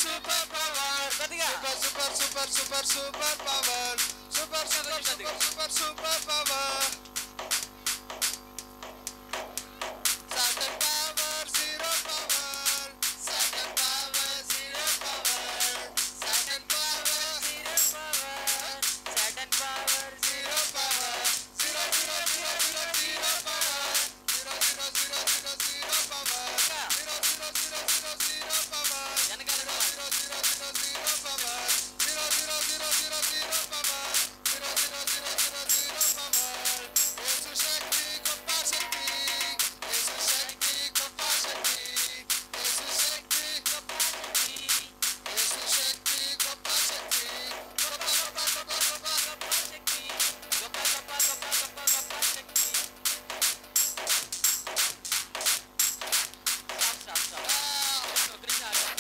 Super power కొద్దిగా. Super super super super super power super super కొద్దిగా. Super super super power sudden power zero power sudden power zero power sudden power zero power sudden power zero power zero zero zero zero zero power zero zero zero zero zero power zero zero zero zero zero power వెనకాల zero zero zero zero zero power zero zero zero zero zero power zero zero zero zero zero power యేసు శక్తి గొప్ప శక్తి యేసు శక్తి గొప్ప శక్తి యేసు శక్తి గొప్ప శక్తి యేసు శక్తి గొప్ప శక్తి గొప్ప గొప్ప గొప్ప గొప్ప గొప్ప శక్తి గొప్ప గొప్ప గొప్ప గొప్ప గొప్ప శక్తి స్టాప్ స్టాప్ స్టాప్ ఒక నిమిషం ఆగండి.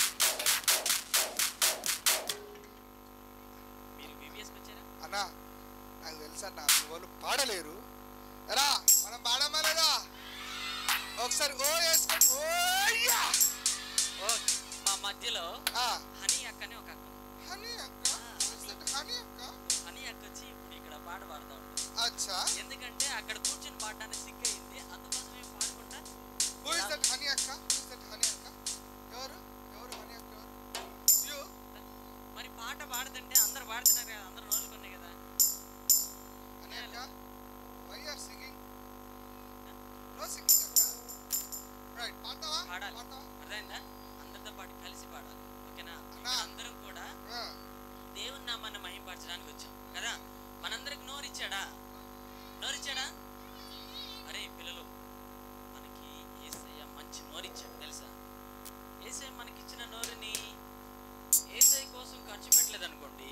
మీరు బీబీఎస్కి వచ్చారా అన్నా నాకు తెలుసు అన్న మీ వాళ్ళు పాడలేరు ఎలా మనం పాడమా లేదా ఒకసారి ఓ వేసుకొని ఓయ్యా ఓకే మా మధ్యలో ఆ, హనీ అక్క అని ఒక అక్క ఉంది. హనీ అక్క హనీ అక్క హనీ అక్క వచ్చి ఇప్పుడు ఇక్కడ పాట పాడుతూ ఉంటుంది అచ్చా ఎందుకంటే అక్కడ కూర్చొని పాడడానికి సిగ్గు అయింది అందుకోసమే పాడకుండా హూ ఇస్ దట్ హనీ అక్క హూ ఇస్ దట్ హనీ అక్క ఎవరు ఎవరు హనీ అక్క ఎవరు యు మరి పాట పాడుతుంటే అందరు పాడుతున్నారు కదా అందరు నోలుకున్నాయి కదా హనీ అక్క why are singing no singing అక్క రైట్ పాడతావా పాడాలి పాడతావా అర్థమైందా అందరితో పాటు కలిసి పాడాలి ఓకేనా అన్నా. ఇక్కడ అందరం కూడా ఆ, దేవుని నామాన్ని మహింపరచడానికి వచ్చాం కదా మనందరికి నోరిచ్చాడా నోరిచ్చాడా అరే పిల్లలు మనకి ఏసయ్య మంచి నోరిచ్చాడు తెలుసా ఏసయ్య మనకిచ్చిన నోరుని ఏసయ్య కోసం ఖర్చు పెట్టలేదు అనుకోండి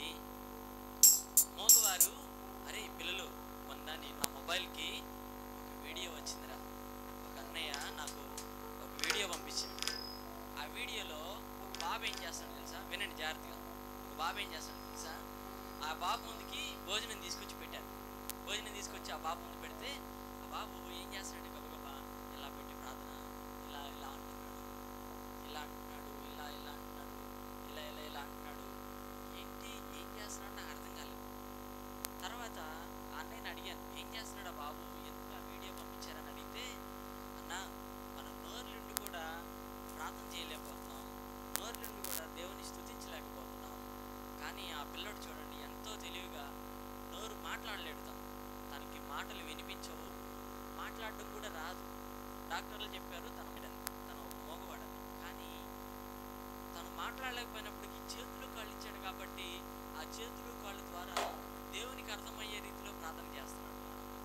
మోగవారు అరే పిల్లలు మొన్న నేను నా మొబైల్కి ఒక వీడియో వచ్చిందిరా ఒక అన్నయ్య నాకు ఒక వీడియో పంపించాడు ఆ వీడియోలో ఒక బాబు ఏం చేస్తాడు తెలుసా వినండి జాగ్రత్తగా ఒక బాబు ఏం చేస్తాడు తెలుసా ఆ బాబు ముందుకి భోజనం తీసుకొచ్చి పెట్టారు భోజనం తీసుకొచ్చి ఆ బాబు ముందు పెడితే ఆ బాబు ఏం చేస్తాడంటే గబగబా ఇలా పెట్టి ప్రార్థన ఇలా ఇలా అంటున్నాడు ఇలా అంటున్నాడు ఇలా ఇలా అంటున్నాడు ఇలా ఇలా ఇలా అంటున్నాడు ఏంటి ఏం చేస్తున్నాడు నాకు అర్థం కాలేదు తర్వాత ఆ అన్నయ్యని అడిగాను ఏం చేస్తున్నాడు ఆ బాబు ఎందుకు ఆ వీడియో పంపించారని అడిగితే అన్న మన నోర్లుండి కూడా ప్రార్థన చేయలేకపోతున్నాం నోర్లుండి కూడా దేవుని స్తుతించలేకపోతున్నాం కానీ ఆ పిల్లడు చూడండి ఎంతో తెలివిగా నోరు మాట్లాడలేడు తను తనకి మాటలు వినిపించవు మాట్లాడడం కూడా రాదు డాక్టర్లు చెప్పారు తన బిడ్డని, తను ఒక మోగవాడని కానీ తను మాట్లాడలేకపోయినప్పటికీ చేతులు కాళ్ళు ఇచ్చాడు కాబట్టి ఆ చేతులు కాళ్ళ ద్వారా దేవునికి అర్థమయ్యే రీతిలో ప్రార్థన చేస్తున్నాడు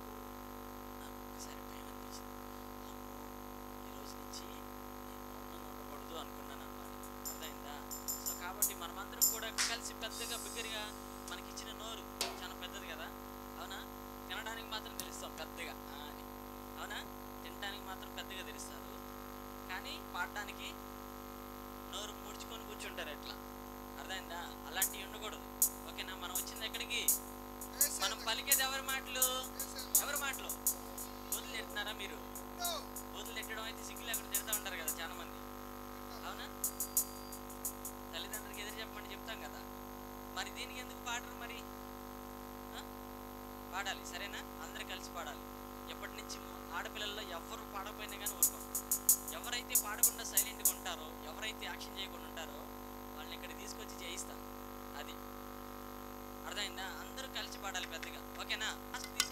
నాకు ఒకసారి భయం అనిపించింది అమ్మో ఈ రోజు నుంచి నేను మౌనంగా ఉండకూడదు అనుకున్నాను అనమాట అర్థమైందా సో కాబట్టి మనమందరం కూడా కలిసి పెద్దగా బిగ్గరగా మనకి ఇచ్చిన నోరు చాలా పెద్దది కదా అవునా తినడానికి మాత్రం తెలుస్తాం పెద్దగా ఆ అని అవునా తినడానికి మాత్రం పెద్దగా తెలుస్తారు కానీ పాడడానికి నోరు ముడుచుకొని కూర్చుంటారు ఎట్లా అర్థమైందా అలాంటివి ఉండకూడదు ఓకేనా మనం వచ్చింది ఎక్కడికి ఏసే మనం పలికేది ఎవరి మాటలు ఏసే ఎవరి మాటలు బూతులు తింటున్నారా మీరు నో బూతులు తిట్టడం అయితే సిగ్గు లేకుండా తిడతా ఉంటారు కదా చాలా మంది అవునా తల్లిదండ్రులకి ఎదురు చెప్పమని చెప్తాం కదా మరి దీనికి ఎందుకు పాడరు మరి ఆ? పాడాలి సరేనా అందరూ కలిసి పాడాలి ఎప్పటి నుంచి మ- ఆడపిల్లల్లో ఎవరు పాడకపోయినా కానీ ఊరుకోం ఎవరైతే పాడకుండా సైలెంట్గా ఉంటారో ఎవరైతే యాక్షన్ చేయకుండా ఉంటారో వాళ్ళని ఇక్కడ తీసుకొచ్చి చేయిస్తాను అది అర్థమైందా అందరూ కలిసి పాడాలి పెద్దగా ఓకేనా మాస్క్ తీసి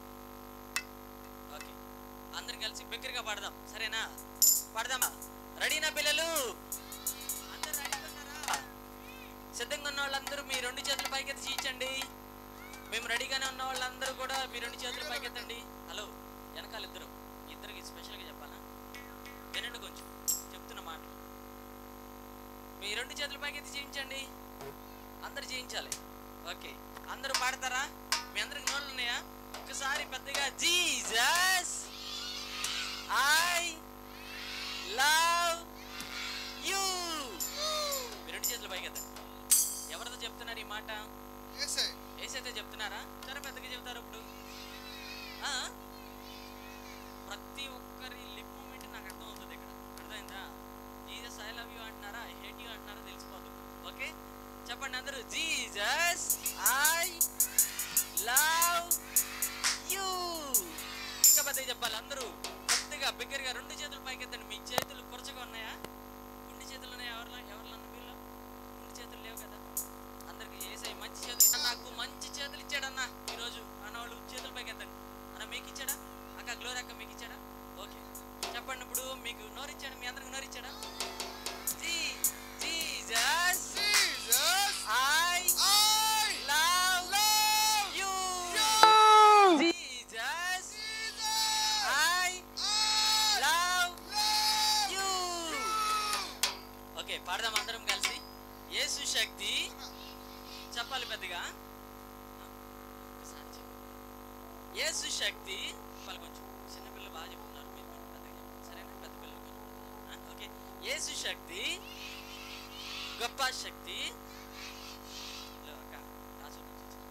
ఓకే అందరు కలిసి బిగ్గరగా పాడదాం సరేనా పాడదామా రెడీనా పిల్లలు అందరూ రెడీగా ఉన్నారా సిద్ధంగా ఉన్న వాళ్ళందరూ మీ రెండు చేతులు పైకెత్తి చీచండి మేము రెడీగానే ఉన్న వాళ్ళందరూ కూడా మీ రెండు చేతులు పైకెత్తండి హలో వెనకాల ఇద్దరు ఇద్దరికి స్పెషల్గా చెప్పాలా వినండి కొంచెం చెప్తున్న మాటలు మీ రెండు చేతులు పైకెత్తి చేయించండి అందరు చేయించాలి ఓకే అందరూ పాడతారా మీ అందరికి నోళ్ళు ఉన్నాయా ఒక్కసారి పెద్దగా జీసస్ ఐ లవ్ యూ మీ రెండు చేతులు పైకెత్తండి ఎవరితో చెప్తున్నారు ఈ మాట ఏసే ఏసైతే చెప్తున్నారా సరే పెద్దగా చెప్తారు ఇప్పుడు ఆ? ప్రతి ఒక్కరి లిప్ మూమెంట్ నాకు అర్థం అవుతుంది ఇక్కడ అర్థమైందా జీసస్ ఐ లవ్ యూ అంటున్నారా ఐ హేట్ యూ అంటున్నారా తెలిసిపోతుంది ఓకే చెప్పండి అందరూ జీసస్ ఐ లవ్ యూ ఇంకా పెద్దగా చెప్పాలి అందరూ పెద్దగా బిగ్గరగా రెండు చేతులు పైకెత్తండి మీ చేతులు కురచగా ఉన్నాయా గుండి చేతులు ఉన్నాయా ఎవరిలో ఎవరిలో మీలో గుండి చేతులు లేవు కదా అందరికి ఏసై మంచి చేతులు నాకు మంచి చేతులు ఇచ్చాడన్న ఈరోజు అన్నవాళ్ళు చేతులు పైకెత్తండి అన్న మీకు ఇచ్చాడా అక్క గ్లోరీ అక్క మీకు ఇచ్చాడా ఓకే చెప్పండి ఇప్పుడు మీకు నోరిచ్చాడు మీ అందరికి నోరిచ్చాడా జీ Jesus Jesus, I I love love you you. Jesus Jesus, I I love love you you. Okay పాడదాం అందరం కలిసి యేసు శక్తి చెప్పాలి పెద్దగా ఒకసారి చెప్పు. యేసు శక్తి వాళ్ళు కొంచెం చిన్నపిల్లలు బాగా చెప్తున్నారు మీరు కొంచెం పెద్దగా చెప్పండి సరేనా పెద్ద పిల్లలు కొంచెం పెద్దగా. ఆ, ఓకే యేసు శక్తి గొప్ప శక్తి ఇదిగో అక్క, రాజు నుంచి ఇచ్చి.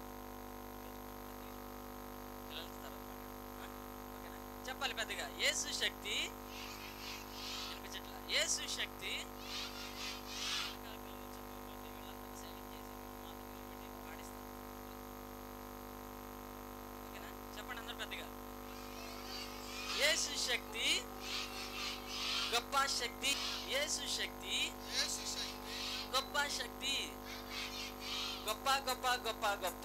పిల్లలతో తర్వాత మాట్లాడు. ఆ, ఓకేనా చెప్పాలి పెద్దగా యేసు శక్తి వినిపించట్లా యేసు శక్తి వెనకాల పిల్లలు చెప్పకపోతే వీళ్ళందరినీ silent చేసి మాతో నిలబెట్టి పాడిస్తాం. ఓకేనా చెప్పండి అందరు పెద్దగా యేసు శక్తి గొప్ప శక్తి యేసు శక్తి యేసు శక్తి, గొప్ప శక్తి గొప్ప గొప్ప గొప్ప గొప్ప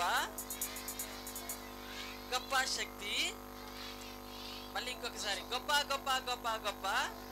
గొప్ప శక్తి మళ్ళీ ఇంకొకసారి గొప్ప గొప్ప గొప్ప గొప్ప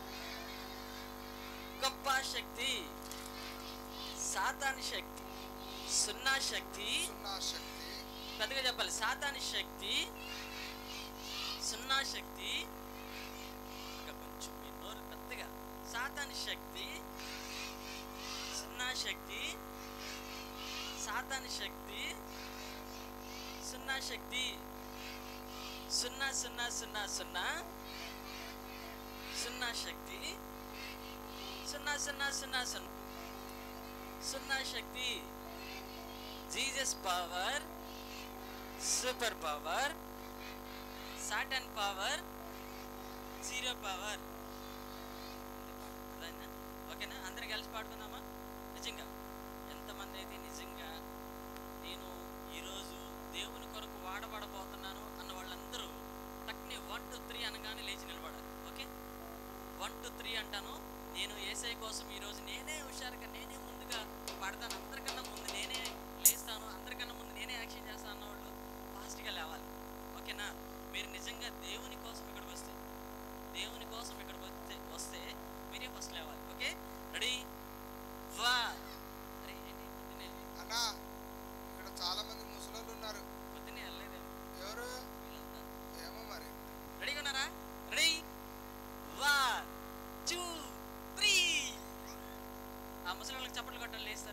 గొప్ప శక్తి సాతాని శక్తి సున్నా శక్తి సున్నా శక్తి, పెద్దగా చెప్పాలి సాతాని శక్తి సున్నా శక్తి ఇంకా కొంచెం మీ నోరు పెద్దగా సాతాని శక్తి సున్నా శక్తి సాతాని శక్తి సున్నా శక్తి సున్నా సున్నా సున్నా సున్నా సున్నా శక్తి సున్నా సున్నా సున్నా సున్నా సున్నా శక్తి Jesus power super power Satan power zero power అర్థమైందా ఓకేనా అందరం కలిసి పాడుకుందామా నిజంగా ఎంతమంది అయితే నిజంగా నేను ఈరోజు దేవుని కొరకు వాడబడబోతున్నాను అన్న వాళ్ళందరూ టక్ని వన్ టూ త్రీ అనగానే లేచి నిలబడాలి ఓకే వన్ టూ త్రీ అంటాను నేను ఏసఐ కోసం ఈరోజు నేనే హుషారుగా నేనే ముందుగా పాడతాను అందరికన్నా ముందు నేనే లేస్తాను అందరికన్నా ముందు నేనే యాక్షన్ చేస్తాను అన్న వాళ్ళు ఫాస్ట్గా లేవాలి ఓకేనా మీరు నిజంగా దేవుని కోసం ఇక్కడికి వస్తే దేవుని కోసం ఇక్కడికి వస్తే వస్తే మీరే ఫస్ట్ లేవాలి ఓకే రెడీ వా అరే ఏంటి పొద్దున్నే అన్నా ఇక్కడ చాలా మంది ముసలోళ్ళు ఉన్నారు పొద్దున్నే వెళ్ళలేదేమో ఎవరు వీళ్ళంతా ఏమో మరి రెడీగా ఉన్నారా రెడీ వన్ టూ త్రీ ఆ ముసలి వాళ్ళకి చప్పట్లు కొట్టాలి లేస్తారు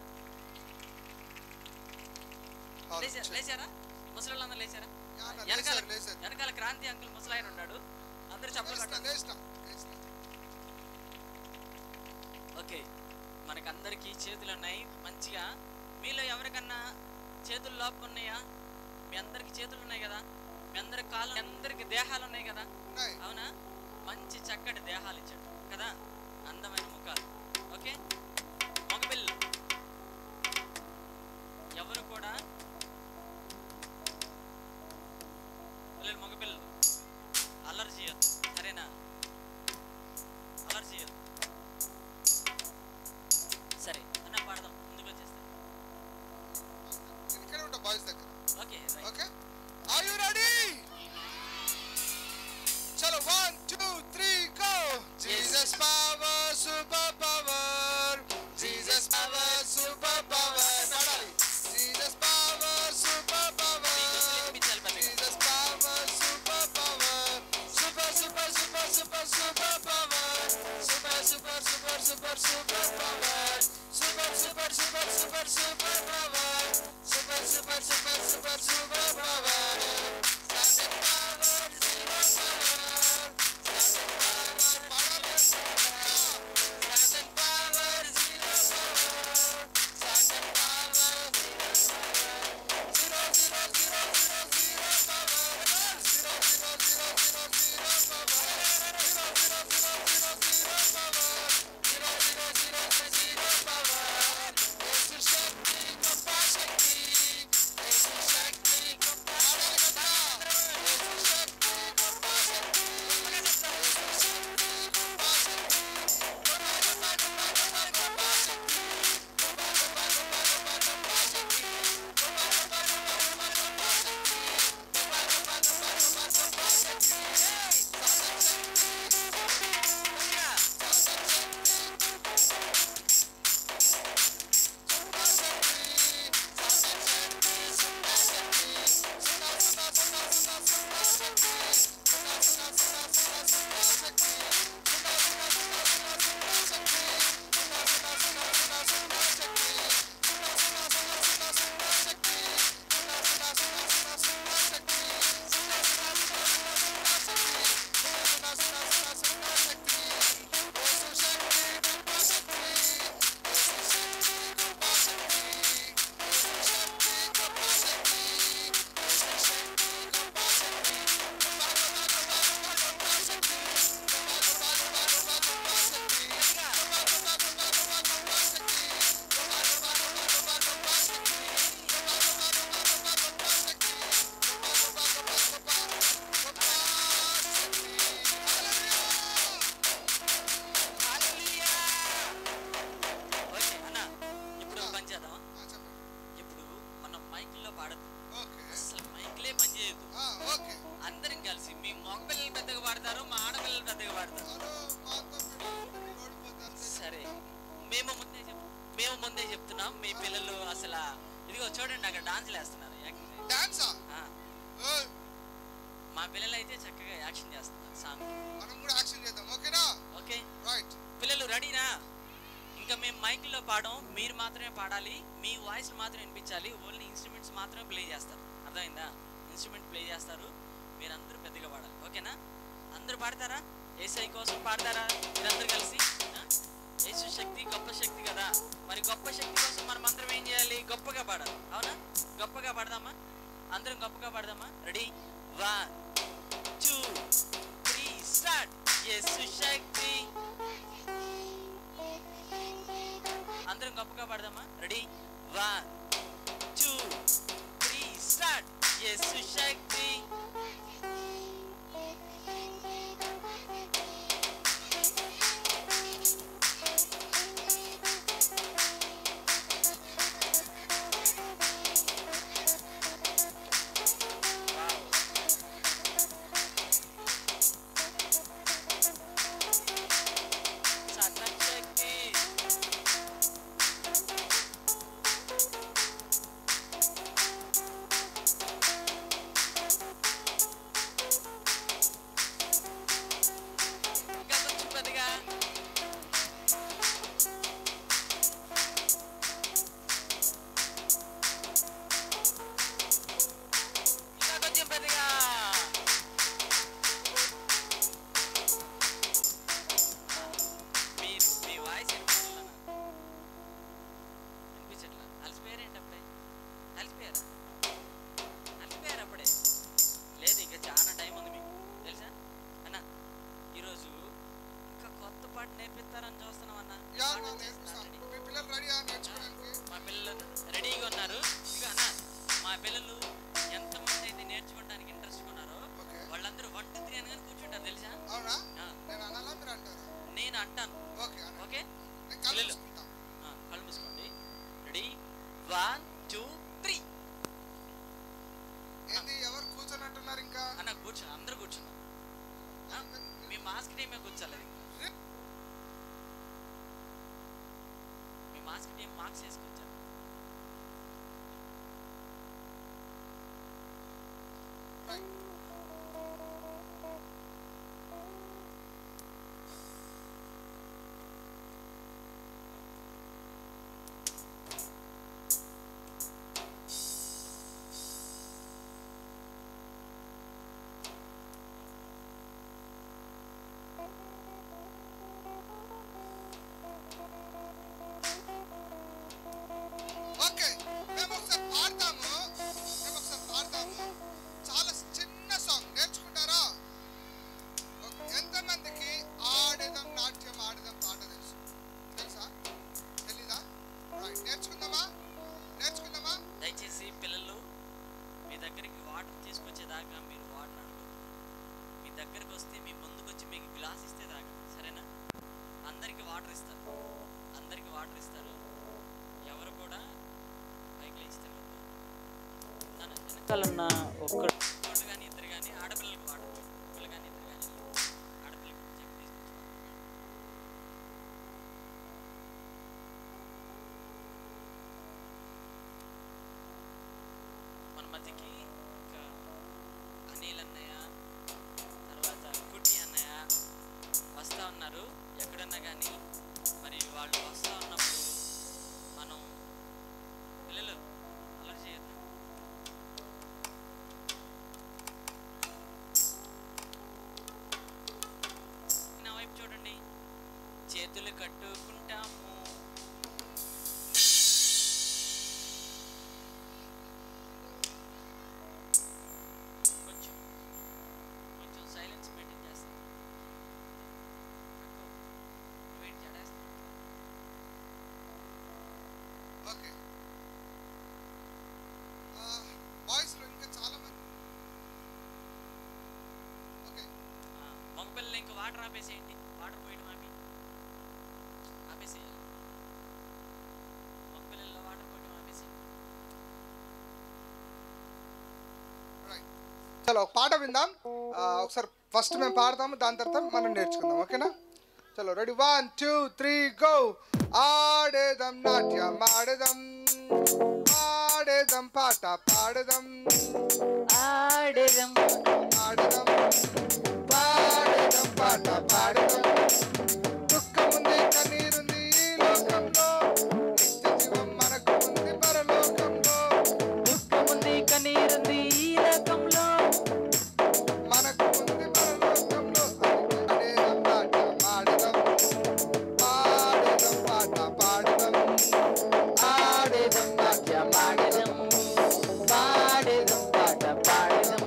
అవును, లేచారా చె- లేచారా ముసలి వాళ్ళందరూ లేచారా యా అన్న, వెనకాల లేచారు, లేచారు. వెనకాల క్రాంతి అంకుల్ ముసలాయన ఉన్నాడు అందరు చప్పట్లు లేచిన, కొట్టాలి లేచిన, లేచిన. ఓకే మనకందరికీ చేతులు ఉన్నాయి మంచిగా మీలో ఎవరికన్నా చేతులు లోపం ఉన్నాయా మీ అందరికి చేతులు ఉన్నాయి కదా మీ అందరి కాళ్ళు మీ అందరికి దేహాలు ఉన్నాయి కదా ఉన్నాయి. అవునా మంచి చక్కటి దేహాలు ఇచ్చాడు కదా అందమైన ముఖాలు ఓకే మగపిల్లు ఎవరు కూడా పిల్లలు మగపిల్లలు అల్లరి చేయొద్దు సరేనా అల్లరి చేయొద్దు సరే అన్న పాడదాం ముందుకు వచ్చేస్తాను నేను ఇక్కడే ఉంటా బాయ్స్ దగ్గర okay right okay are you ready చలో one two three go Jesus power super power Jesus power super power పాడాలి జీసస్ పవర్ సూపర్ పవర్ వినిపించాలి పెద్దగా Jesus power super power super super super super super power super super super super super power super super super super super power super super super super super power Satan power zero power Satan power power Satan power zero power Satan power zero zero zero zero zero power zero zero zero zero zero power zero zero zero zero zero power zero zero zero zero power మేము ముందే చెప్ మేము ముందే చెప్తున్నాం మీ పిల్లలు అసలు ఇదిగో చూడండి అక్కడ డాన్స్లు వేస్తున్నారు ఏకంగా. డాన్సా ఆ, మా పిల్లలు అయితే చక్కగా యాక్షన్ చేస్తున్నారు సాంగ్ మనం కూడా యాక్షన్ చేద్దాం ఓకేనా ఓకే రైట్ పిల్లలు రెడీనా ఇంకా మేము మైక్లో పాడడం మీరు మాత్రమే పాడాలి మీ వాయిస్ మాత్రం వినిపించాలి ఓన్లీ ఇన్స్ట్రుమెంట్స్ మాత్రమే ప్లే చేస్తారు అర్థమైందా ఇన్స్ట్రుమెంట్ ప్లే చేస్తారు మీరందరూ పెద్దగా పాడాలి ఓకేనా అందరూ పాడతారా ఏసఐ కోసం పాడతారా మీరందరూ కలిసి ఆ? యేసు శక్తి గొప్ప శక్తి కదా మరి గొప్ప శక్తి కోసం మనం అందరం ఏం చేయాలి గొప్పగా పాడాలి అవునా గొప్పగా పాడదామా అందరం గొప్పగా పాడదామా ready one two three start Yesu శక్తి అందరం గొప్పగా పాడదామా ready one two three start Yesu శక్తి సకల శక్తి ఇంకా కొంచెం పెద్దగా ఇంకా కొంచెం పెద్దగా మీ మీ వాయిస్ వినిపించట్లా నాకు. వినిపించట్లా అలసిపోయారు ఏంటి అప్పుడే అలసిపోయారా అలసిపోయారు అప్పుడే లేదు ఇంకా చాలా టైం ఉంది మీకు తెలుసా అన్న ఈరోజు ఇంకా కొత్త పాట నేర్పిస్తారని చూస్తున్నాం అన్న ఈ యా పాట నా వచ్చేసి నేర్పిస్తాం ready. మీ పిల్లలు రెడీయా నేర్చుకోవడానికి మా పిల్లలు రెడీగా ఉన్నారు ఇక అన్న మా పిల్లలు ఎంతమంది అయితే నేర్చుకోవడానికి ఇంట్రెస్ట్ ఉన్నారో ఓకే వాళ్ళందరూ వన్ టూ త్రీ అనగానే కూర్చుంటారు తెలుసా అవునా ఆ, నేను అనాలా మీరు అంటారా నేను అంటాను ఓకే అనండి. ఓకే నేను కళ్ళు పిల్లలు. మూసుకుంటా. ఆ, కళ్ళు మూసుకోండి రెడీ వన్ టూ త్రీ ఏంది ఎవరు కూర్చొని ఇంకా అన్న కూర్చో అందరూ కూర్చున్నాం ఆ, మీ మాస్క్ టీమే కూర్చోలేదు ఇంకా మీ మాస్క్ టీం మార్క్స్ వేసుకొచ్చారు రైట్. ఓకే మేము ఒకసారి పాడతాము మేము ఒకసారి పాడతాము చాలా చిన్న సాంగ్ నేర్చుకుంటారా ఓకే. ఎంతమందికి ఆడేదం నాట్యం ఆడేదం పాట తెలుసు తెలుసా తెలీదా రైట్ నేర్చుకుందామా నేర్చుకుందామా దయచేసి పిల్లలు మీ దగ్గరికి వాటర్ తీసుకొచ్చేదాకా మీరు వాటర్ అడగదు మీ దగ్గరికి వస్తే మీ ముందుకు వచ్చి మీకు గ్లాస్ ఇస్తే తాగండి సరేనా అందరికి వాటర్ ఇస్తారు అందరికి వాటర్ ఇస్తారు ఎవరు కూడా పైకి లేచి తినవద్దు వెనకాలన్న ఒక్కడు ఒక్కడు కానీ ఇద్దరు కానీ ఆడపిల్లలకి వాటర్ ఒక్కళ్ళు కానీ ఇద్దరు కానీ ఆడపిల్లలకి చెప్పి తీసుకొచ్చి మన మధ్యకి ఇంకా అనిల్ అన్నయ్య తర్వాత కుట్టి అన్నయ్య వస్తూ ఉన్నారు ఎక్కడన్నా కానీ మరి వాళ్ళు వస్తూ ఉన్నప్పుడు మనం పిల్లలు అలర్ట్ చేయొద్దు నా వైపు చూడండి చేతులు కట్టుకుంటాము కొంచెం కొంచెం సైలెన్స్ మెయింటైన్ చేస్తాం అక్కో, నువ్వేంటి జడేస్తున్నావు? ఓకే బాయ్స్ లో ఇంకా చాలా మంది ఓకే ఆ, మగపిల్లలు ఇంకా వాటర్ ఆపేసేయండి వాటర్ పోయడం ఆపి ఆపేసేయాలి మగపిల్లల్లో వాటర్ పోయడం ఆపేసేయండి రైట్ చలో ఒక పాట విందాం ఆ, ఒకసారి ఫస్ట్ మేము పాడతాము దాని తర్వాత మనం నేర్చుకుందాం ఓకేనా చలో ready one two three go ఆడేదం నాట్యం ఆడేదం ఆడేదం పాట పాడేదం ఆడేదం ఆడేదం పాడేదం పాట పాడేదం దుఃఖముంది కన్నీరుంది ఈ లోకంలో నిత్య జీవం మనకు ఉంది పరలోకంలో దుఃఖముంది కన్నీరుంది ఈ లోకంలో మనకు ఉంది పరలోకంలో ఆడేదం నాట్యం ఆడేదం పాడేదం పాట పాడేదం ఆడేదం నాట్యం ఆడేదం పాడేదం పాట పాడేదం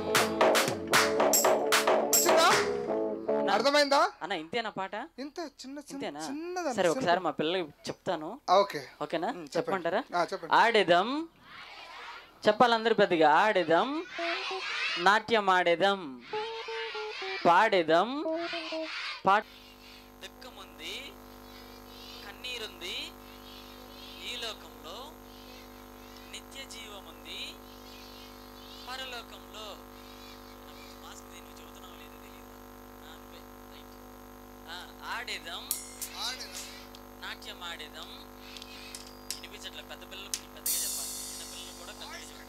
వచ్చిందా అర్థమైందా అన్న ఇంతేనా పాట ఇంత చిన్న చిన్న ఇంతేనా చిన్నది సరే ఒకసారి మా పిల్లలకి చెప్తాను ఓకే ఓకేనా చెప్పండి. చెప్పమంటారా ఆ, చెప్పండి ఆడేదం చెప్పాలందరూ పెద్దగా ఆడేదం నాట్యం ఆడేదం పాడేదం పాట దుఃఖముంది కన్నీరుంది ఈ లోకంలో నిత్య జీవముంది పరలోకంలో మాస్క్ దీన్ని చెబుతున్నావు లేదో తెలియదు ఆ, నువ్వే. రైట్. ఆ, ఆడేదం ఆడేదం నాట్యం ఆడేదం వినిపించట్లే పెద్ద పిల్లలు కొంచెం పెద్దగా చెప్పాలి చిన్న పిల్లలు కూడా పెద్దగా చెప్పాలి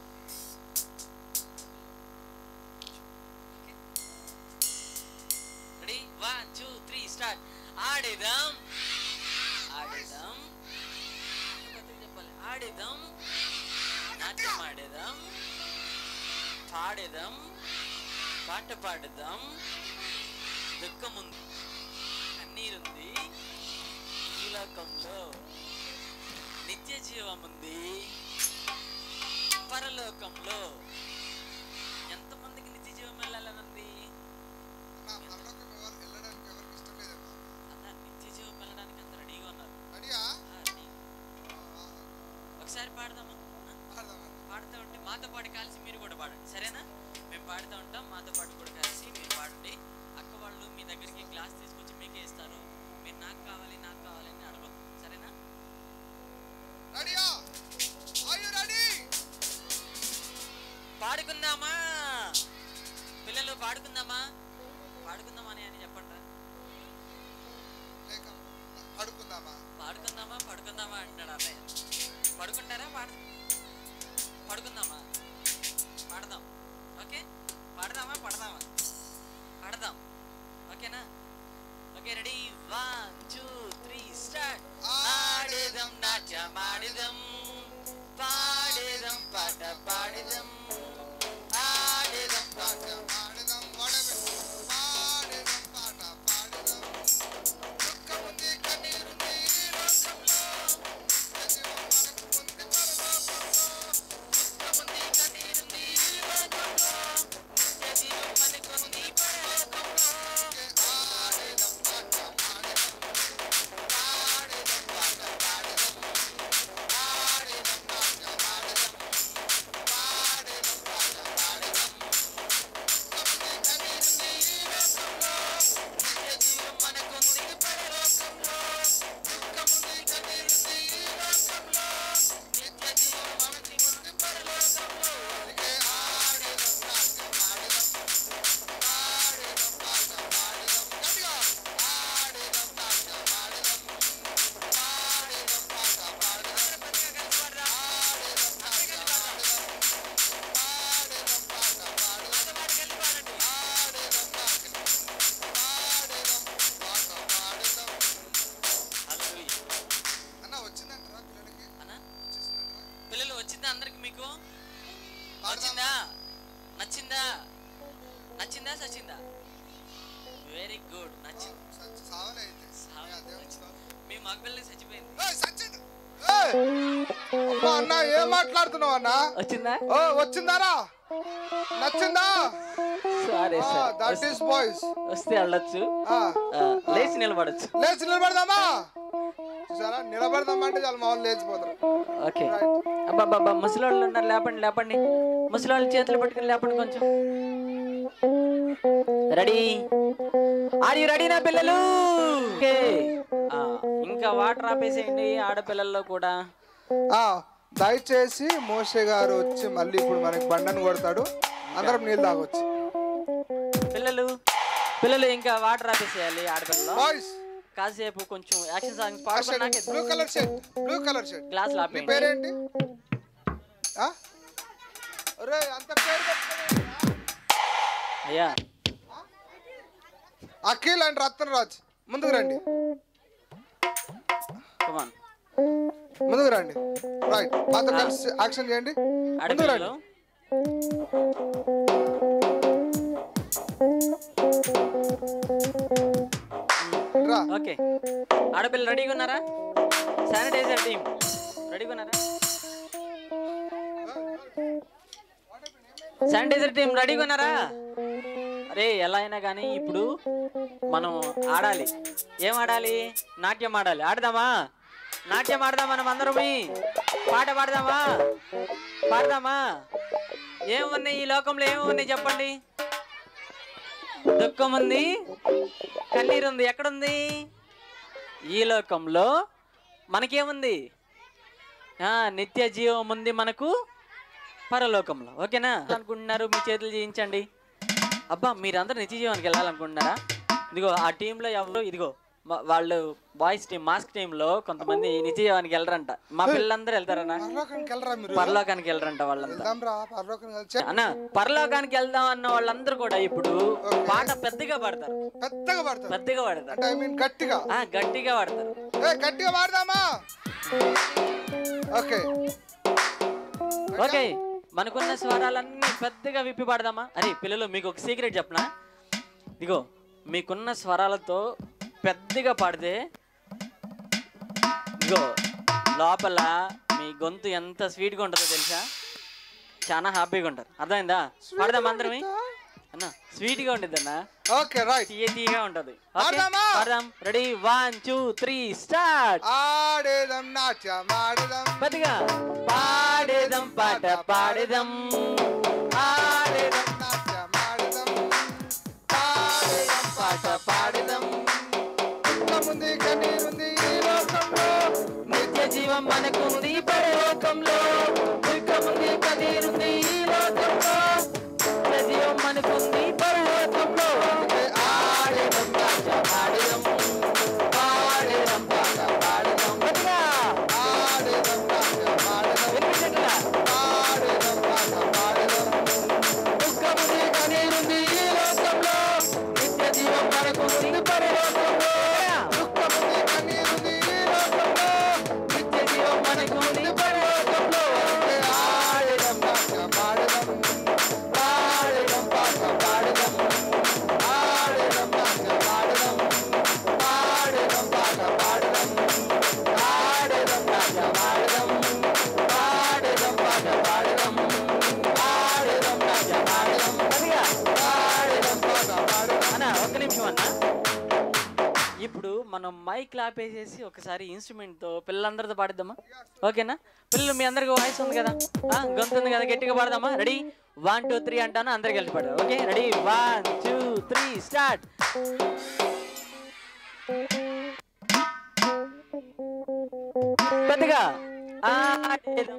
ready one two three start ఆడేదం ఆడేదం పెద్దగా చెప్పాలి ఆడేదం నాట్యం ఆడేదం పాడేదం పాట పాడేదం దుఃఖముంది కన్నీరుంది ఈ లోకంలో నిత్య జీవం ఉంది పరలోకంలో ఎంతమందికి నిత్య జీవం వెళ్ళాలనుంది నా పరలోకం ఎవరు వెళ్ళడానికి ఎవరికి ఇష్టం లేదమ్మా అన్న నిత్య జీవం వెళ్ళడానికి అంత రెడీగా ఉన్నారు రెడీయా ఆ, రెడీ. ఒకసారి పాడదామా ఆ? ఆడదామా పాడుతూ ఉంటే మాతో పాటు కలిసి మీరు కూడా పాడండి సరేనా మేము పాడుతూ ఉంటాం మాతో పాటు కూడా కలిసి మీరు పాడండి అక్క వాళ్ళు మీ దగ్గరికి గ్లాస్ తీసుకొచ్చి మీకే ఇస్తారు మీరు నాకు కావాలి నాకు కావాలి అని అడగదు సరేనా రెడీయా ఆర్ యు రెడీ పాడుకుందామా పిల్లలు పాడుకుందామా పాడుకుందామా అని అని చెప్పండి లేక పడుకుందామా పాడుకుందామా పడుకుందామా అంటాడు అన్నయ్య పడుకుంటారా పాడు పడుకుందామా పాడదాం ఓకే పాడదామా పడదామా పాడదాం ఓకేనా okay ready one two three start ఆడేదం నాట్యం ఆడేదం పాడేదం పాట పాడేదం ఆడేదం నాట్యం ఆడదాం వడబెట్టు పాడేదం పాట పాడేదం దుఃఖముంది కన్నీరుంది ఈ లోకంలో నిత్య జీవం మనకు ఉంది పరలోకంలో దుఃఖముంది కన్నీరుంది ఈ లోకంలో నిత్య జీవం మనకుంది పరలోకంలో ఆడేదం నాట్యం ఆడేదం పాడేదం పాట పాడేదం ఆడేదం నాట్యం ఆడేదం పాడేదం పాట పాడేదం దుఃఖముంది కన్నీరుంది ఈ లోకంలో నిత్య జీవం మనకుంది పరలోకంలో దుఃఖముంది కన్నీరుంది ఈ లోకంలో నిత్య జీవం మనకి ఉంది పరలోకంలో అందుకే ఆడేదం నాట్యం ఆడేదం ఆడేదం పాట పాడేదం గట్టిగా ఆడేదం నాట్యం ఆడేదం ఆడేదం పాట పాడేదం ఆడేదం నాట్యం ఆడేదం ఆడేదం పాట పాడేదం ఆడేదం నాట్యం ఆడేదం పాట పాడేదం హల్లెలూయా అన్న వచ్చిందంటారా పిల్లలకి అన్నా వచ్చేసిందంటారా పిల్లలు వచ్చిందా అందరికి మీకు పాడదామా? వచ్చిందా నచ్చిందా నచ్చిందా సచ్చిందా వెరీ గుడ్ నచ్చింది సచ్- సావలే అయితే సావలే, యా, దేవుని నచ్చింది. స్తోత్రం. మీ మగపిల్లకి చచ్చిపోయింది ఏయ్, సచిన్! ఏయ్! అమ్మా, అన్న ఏం మాట్లాడుతున్నావు అన్న వచ్చిందా ఓ వచ్చిందారా నచ్చిందా సారీ దట్ ఈస్ బాయ్స్ వస్తే వెళ్ళొచ్చు లేచి నిలబడచ్చు లేచి నిలబడదామా చూసారా నిలబడదామా అంటే చాలా మామూలు లేచిపోతారు ఓకే అబ్బాబ్బా ముసలోళ్ళు ఉన్నారు లేపండి లేపండి ముసలోళ్ళు చేతులు పట్టుకుని లేపండి కొంచెం రెడీ ఆర్ యు రెడీ నా పిల్లలు ఓకే ఇంకా వాటర్ ఆపేసేయండి ఆడపిల్లల్లో కూడా ఆ, దయచేసి మోషే గారు వచ్చి మళ్ళీ ఇప్పుడు మనకి బండను కొడతాడు అందరం నీళ్ళు తాగొచ్చు పిల్లలు పిల్లలు ఇంకా వాటర్ ఆపేసేయాలి ఆడపిల్లలు బాయ్స్ కాసేపు కొంచెం యాక్షన్ సాంగ్స్ బ్లూ పాడుకున్నాక colour shirt blue colour shirt glass నీ లాపేయండి పేరేంటి ఆ? ఒరే అంత పేరు పెట్టుకోలేదురా? అయ్యా అఖిల్ అండ్ రత్నరాజ్ ముందుకు రండి కమాన్ ముందుకు రండి రైట్ మాతో కలిసి యాక్షన్ చేయండి ముందుకు రండి ఆడపిల్లలు రా ఓకే ఆడపిల్లలు రెడీగా ఉన్నారా శానిటైజర్ టీం రెడీగా ఉన్నారా శానిటైజర్ టీం రెడీగా ఉన్నారా అరే ఎలా అయినా కానీ ఇప్పుడు మనం ఆడాలి ఏం ఆడాలి నాట్యం ఆడాలి ఆడదామా నాట్యం ఆడదాం మనం అందరం పాట పాడదామా పాడదామా ఏమున్నాయి ఈ లోకంలో ఏమున్నాయి చెప్పండి దుఃఖం ఉంది కన్నీరు ఉంది ఎక్కడుంది ఈ లోకంలో మనకేముంది ఆ, నిత్య జీవం ఉంది మనకు పరలోకంలో ఓకేనా అనుకుంటున్నారు మీ చేతులు చేయించండి అబ్బా మీరందరూ నిత్య జీవానికి వెళ్ళాలనుకుంటున్నారా ఇదిగో ఆ టీంలో ఎవరు ఇదిగో మా- వాళ్ళు బాయ్స్ టీం మాస్క్ టీంలో కొంతమంది నిత్య జీవానికి వెళ్ళరంట మా పిల్లలందరూ వెళ్తారన్నా పరలోకానికి వెళ్ళరా మీరు పరలోకానికి వెళ్ళరంట వాళ్ళంతా వెళ్దాం రా పరలోకానికి వెళ్తే అన్న పరలోకానికి వెళ్దాం అన్న వాళ్ళందరూ కూడా ఇప్పుడు పాట పెద్దగా పాడతారు పెద్దగా పడతారు పెద్దగా పాడతారు అంటే ఐ మీన్ గట్టిగా ఆ గట్టిగా పాడతారు ఏ గట్టిగా పాడదామా ఓకే ఓకే మనకున్న స్వరాలన్నీ పెద్దగా విప్పి పాడదామా అరే పిల్లలు మీకు ఒక సీక్రెట్ చెప్పనా ఇదిగో మీకున్న స్వరాలతో పెద్దగా పాడితే ఇదిగో లోపల మీ గొంతు ఎంత స్వీట్గా ఉంటుందో తెలుసా చాలా హ్యాపీగా ఉంటారు అర్థమైందా పాడదాం అందరం అన్న స్వీట్గా ఉంటుంది అన్న ఓకే రైట్ తీయ తీయగా ఉంటుంది పాడదామా? పాడదాం ready one two three start ఆడేదం నాట్యం ఆడేదం పెద్దగా పాడేదం పాట పాడేదం ఆడేదం నాట్యం ఆడేదం ఆడేదం పాట పాడేదం ఉంది కన్నీరుంది ఈ లోకంలో నిత్య జీవం మనకుంది పరలోకంలో దుఃఖముంది కదీరుంది ఈ లోకంలో నిత్య జీవం మనకుంది పరలోకంలో ఆడేదం పాట పాడేదం పాడేదం పాట పాడేదం పెద్దగా ఆడేదం నాట్యం ఆడేదం వినిపించట్లా? ఆడేదం నాట్యం ఆడేదం దుఃఖముంది కదీరుంది ఈ లోకంలో నిత్య జీవం మనకుంది పరలోకంలో దుఃఖముంది కన్నీరుంది ఈ లోకంలో నిత్య జీవం మనకుంది పరలోకంలో ఆడేదం నాట్యం ఆడేదం ఆడేదం పాట పాడేదం ఆడేదం నాట్యం ఆడేదం ఆడేదం పాట పాడేదం ఆడేదం నాట్యం ఆడేదం ఆడేదం పాట పాడేదం ఆడేదం నాట్యం ఆడేదం పెద్దగా ఆడేదం పాట పాడేదం అన్న ఒక్క నిమిషం అన్న ఇప్పుడు మనం మైక్ లాపేసేసి ఒకసారి ఇన్స్ట్రుమెంట్ తో పిల్లలందరితో పాడిద్దామా ఓకేనా పిల్లలు మీ అందరికి వాయిస్ ఉంది కదా ఆ, గొంతు ఉంది కదా గట్టిగా పాడదామా రెడీ వన్ టూ త్రీ అంటాను అందరికి కలిసి పాడదాం okay ready one two three start పెద్దగా ఆడేదం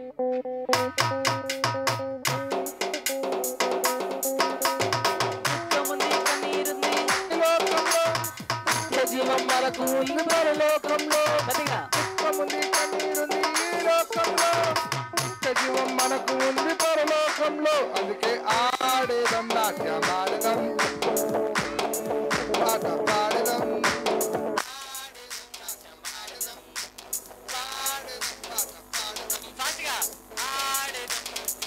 దుఃఖముంది, కన్నీరుంది, ఈ లోకంలో నిత్య జీవం మనకు ఈ పరలోకంలో పెద్దగా దుఃఖముంది కన్నీరుంది ఈ లోకంలో నిత్య జీవం మనకు ఉంది పరలోకంలో అందుకే ఆడేదం నాట్యం ఆడేదం పాట పాడేదం ఫాస్ట్గా ఆడేదం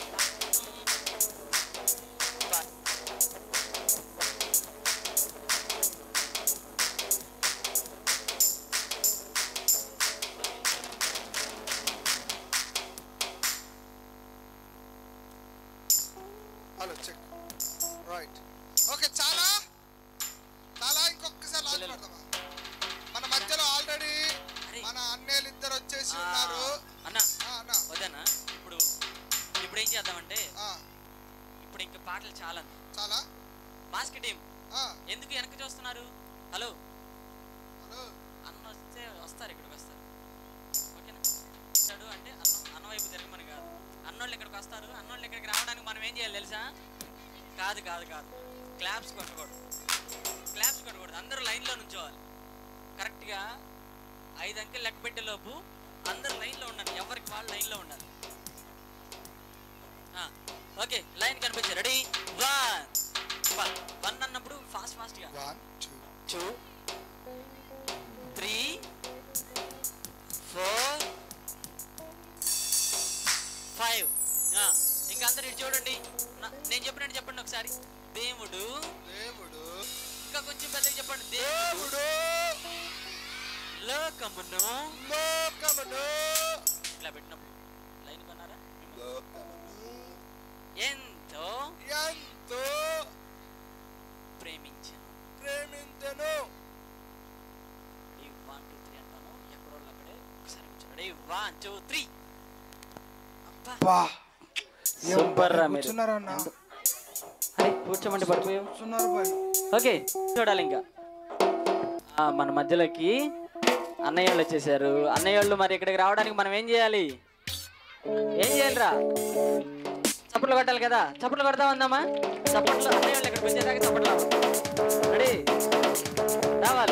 హలో చెక్ రైట్ ఓకే చాలా చాలా ఇంకొకసారి లాస్ట్ పడదామా మన మధ్యలో ఆల్రెడీ అరే. మన అన్నయ్యలు ఇద్దరు వచ్చేసి ఉన్నారు అన్న ఆ, అన్న వద్దన్నా ఇప్పుడు ఇప్పుడు ఏం చేద్దామంటే ఆ, ఇప్పుడు ఇంకా పాటలు చాలా చాలా మాస్క్ టీం ఆ, ఎందుకు వెనక్కి చూస్తున్నారు హలో హలో అన్న వస్తే వస్తారు ఇక్కడికి వస్తారు ఓకేనా వస్తాడు అంటే అన్నం అన్న వైపు తిరగమని కాదు అన్నోళ్ళు ఇక్కడికి వస్తారు అన్నోళ్ళు ఇక్కడికి రావడానికి మనం ఏం చేయాలి తెలుసా కాదు కాదు కాదు క్లాప్స్ కొట్టకూడదు క్లాప్స్ కొట్టకూడదు అందరూ లైన్లో నుంచోవాలి కరెక్ట్గా ఐదు అంకెలు లెక్క పెట్టే లోపు అందరు లైన్లో ఉండాలి ఎవరికి వాళ్ళు లైన్లో ఉండాలి ఆ, ఓకే లైన్ కనిపించారు రెడీ వన్ వన్ అన్నప్పుడు ఫాస్ట్ ఫాస్ట్గా one two two three four five ఇంకా అందరు ఇటు చూడండి నా- నేను చెప్పినట్టు చెప్పండి ఒకసారి దేవుడు దేవుడు ఇంకా కొంచెం పెద్దగా చెప్పండి దేవుడు దేవుడు లోకమును లోకమును ఇట్లా పెట్టినప్పుడు లైన్ కొన్నారా లోకమును ఎంతో ఎంతో ప్రేమించాను ప్రేమించెను రెడీ వన్ టూ త్రీ అంటాను ఎక్కడో అక్కడే ఒకసారి రెడీ వన్ టూ త్రీ అబ్బా బా సూపర్ రా మీరు. కూర్చున్నారన్న అరే కూర్చోమండి పడిపోయావు కూర్చున్నారు బాయ్ ఓకే చూడాలి ఇంకా ఆ, మన మధ్యలోకి అన్నయ్య వాళ్ళు వచ్చేసారు అన్నయ్య వాళ్ళు మరి ఇక్కడికి రావడానికి మనం ఏం చేయాలి ఏం చేయాలిరా చప్పట్లు కొట్టాలి కదా చప్పట్లు కొడతా ఉందామా చప్పట్లు అన్నయ్య వాళ్ళు ఇక్కడికి వచ్చేదాకా చప్పట్లు రెడీ రావాలి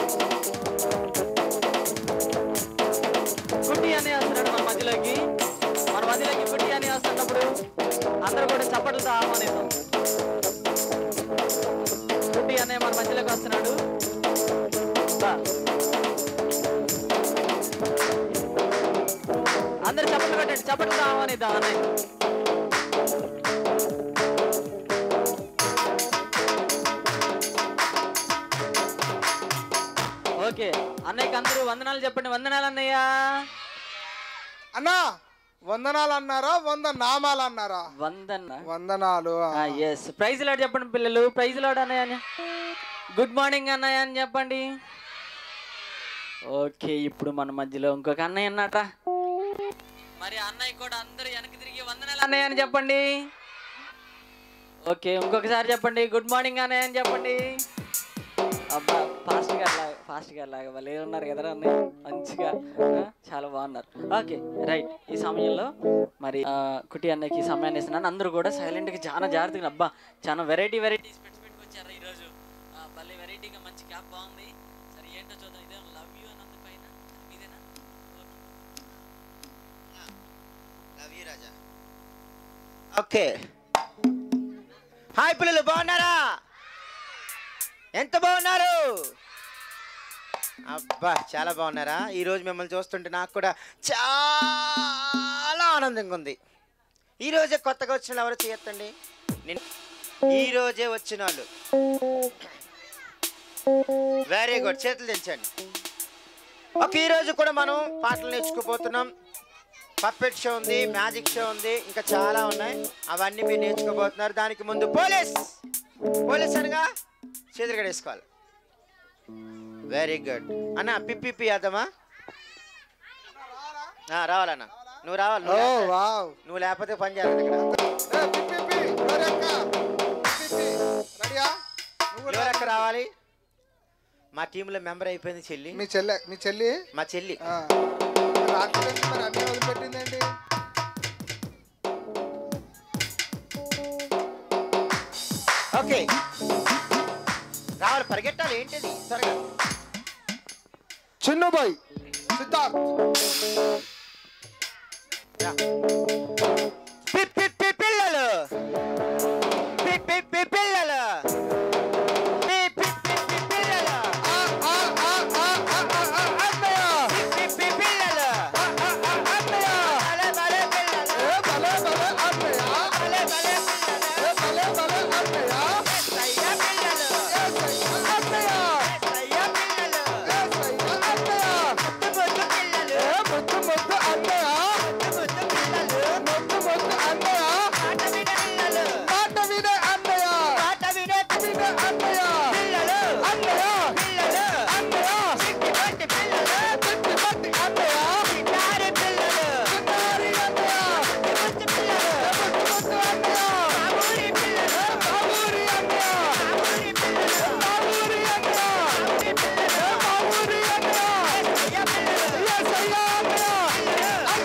కుట్టి అన్నయ్య వస్తున్నాడు మన మధ్యలోకి మన మధ్యలోకి కుట్టి అన్నయ్య వస్తున్నప్పుడు అందరూ కూడా చప్పట్లతో ఆహ్వానిస్తాం కుట్టి అన్నయ్య మన మధ్యలోకి వస్తున్నాడు బా. అందరు చప్పట్లు పెట్టండి చప్పట్లు ఆహ్వానిద్దాం అన్నయ్య ఓకే అన్నయ్యకి అందరూ వందనాలు చెప్పండి వందనాలు అన్నయ్య అన్నా వందనాలు అన్నారా వంద నామాలు అన్నారా వందన వందనాలు ఎస్ ప్రైజ్ లాడ్ చెప్పండి పిల్లలు ప్రైజ్ లాడ్ అన్నయ్య అని గుడ్ మార్నింగ్ అన్నయ్య అని చెప్పండి ఓకే ఇప్పుడు మన మధ్యలో ఇంకొక అన్నయ్య అన్నట మరి అన్నయ్య కూడా అందరూ వెనక్కి తిరిగి వందనాలు అన్నయ్య అని చెప్పండి ఓకే ఇంకొకసారి చెప్పండి గుడ్ మార్నింగ్ అన్నయ్య అని చెప్పండి అబ్బా ఫాస్ట్ గా లాగా ఫాస్ట్ గా లాగా వాళ్ళు ఉన్నారు కదరా అన్నయ్య మంచిగా ఆ, చాలా బాగున్నారు ఓకే రైట్ ఈ సమయంలో మరి ఆ, కుటి అన్నయ్యకి ఈ సమయాన్ని ఇస్తున్నాను అందరూ కూడా సైలెంట్ గా చాలా జాగ్రత్తగా అబ్బా చాలా వెరైటీ వెరైటీస్ పెట్టి పెట్టుకొచ్చారా ఈరోజు ఆ, భలే వెరైటీగా మంచి క్యాప్ బాగుంది సరే ఏంటో చూద్దాం ఇదే లవ్ యూ అన్నందు పైన అది మీదేనా ఓకే ఓకే హాయ్ పిల్లలు బాగున్నారా ఎంత బాగున్నారు అబ్బా చాలా బాగున్నారా ఈరోజు మిమ్మల్ని చూస్తుంటే నాకు కూడా చాలా ఆనందంగా ఉంది ఈరోజే కొత్తగా వచ్చిన వాళ్ళు ఎవరు చేయొద్దండి నేను ఈరోజే వచ్చిన వాళ్ళు వెరీ గుడ్ చేతులు దించండి ఓకే ఈరోజు కూడా మనం పాటలు నేర్చుకోబోతున్నాం పప్పెట్ షో ఉంది మ్యాజిక్ షో ఉంది ఇంకా చాలా ఉన్నాయి అవన్నీ మీరు నేర్చుకోబోతున్నారు దానికి ముందు పోలీస్ పోలీస్ అనగా చేతులు కడేసుకోవాలి వెరీ గుడ్ అన్న పిప్పిపి అదమ్మా రావాలన్న నువ్వు రావాలి ఓ నువ్వు లేకపోతే- వావ్ నువ్వు లేకపోతే పని చేయాలి ఇక్కడ ఏ, పిప్పి, పిప్పి, ఎవరక్క? పిప్పి, రెడీయా నువ్వు కూడా ఎవరక్క రావాలి మా టీంలో మెంబర్ అయిపోయింది చెల్లి మీ చెల్లె మీ చెల్లి మా చెల్లి ఆ. రాకపోతే మరి అన్నీ వదిలిపెట్టిందేంటి ఓకే రావాలి పరిగెట్టాలి ఏంటిది త్వరగా చిన్న బాయ్ సిద్ధార్థ్ రా. పిప్ పిప్ పిప్ పిల్లలు పిప్ పిప్ పిప్ పిల్లలు పిప్ పిప్ పిప్ పిప్ పిల్లలు ఆ, ఆ, ఆ, ఆ, ఆ, ఆ, ఆ, అన్నయ్య పిప్ పిప్ పిప్ పిల్లలు ఆ, ఆ, ఆ, అన్నయ్య భలే భలే పిల్లలు ఏ భలే భలే అన్నయ్య భలే భలే ఏ పిల్లలు భలే భలే అన్నయ్య సయ్య పిల్లలు ఏ సయ్య అన్నయ్య సయ్య పిల్లలు ఏ సయ్య అన్నయ్య ముద్దు ముద్దు పిల్లలు ఏ ముద్దు ముద్దు అన్నయ్య ముద్దు ముద్దు పిల్లలు ముద్దు ముద్దు అన్నయ్య మాట విన పిల్లలు మాట వినే అన్నయ్య మాట వినే వినే అన్నయ్య పిల్లలు అన్నయ్య పిల్లలు అన్నయ్య చిట్టి పట్టి పిల్లలు తిట్టి పట్టి అన్నయ్య చిన్నారి పిల్లలు చిన్నారి అన్నయ్య ముద్దు పిల్లలు ముద్దు ముద్దు అన్నయ్య బాబూరి పిల్లలు బాబూరి అన్నయ్య బాబూరి పిల్లలు బాబూరి అన్నయ్య బాబూరి పిల్లలు బాబూరి అన్నయ్య సయ్య పిల్లలు ఏ సయ్య అన్నయ్య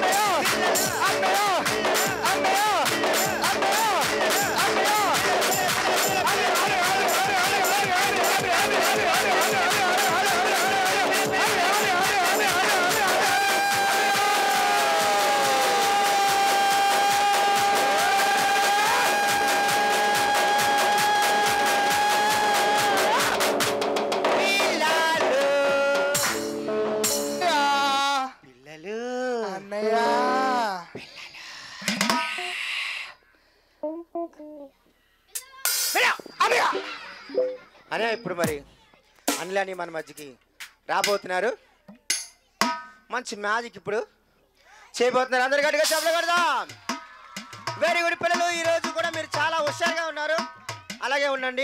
అనే ఇప్పుడు మరి అనిలని మన మధ్యకి రాబోతున్నారు మంచి మ్యాజిక్ ఇప్పుడు చేయబోతున్నారు అందరు గట్టిగా చెప్పలు కొడదాం వెరీ గుడ్ పిల్లలు ఈ రోజు కూడా మీరు చాలా హుషారుగా ఉన్నారు అలాగే ఉండండి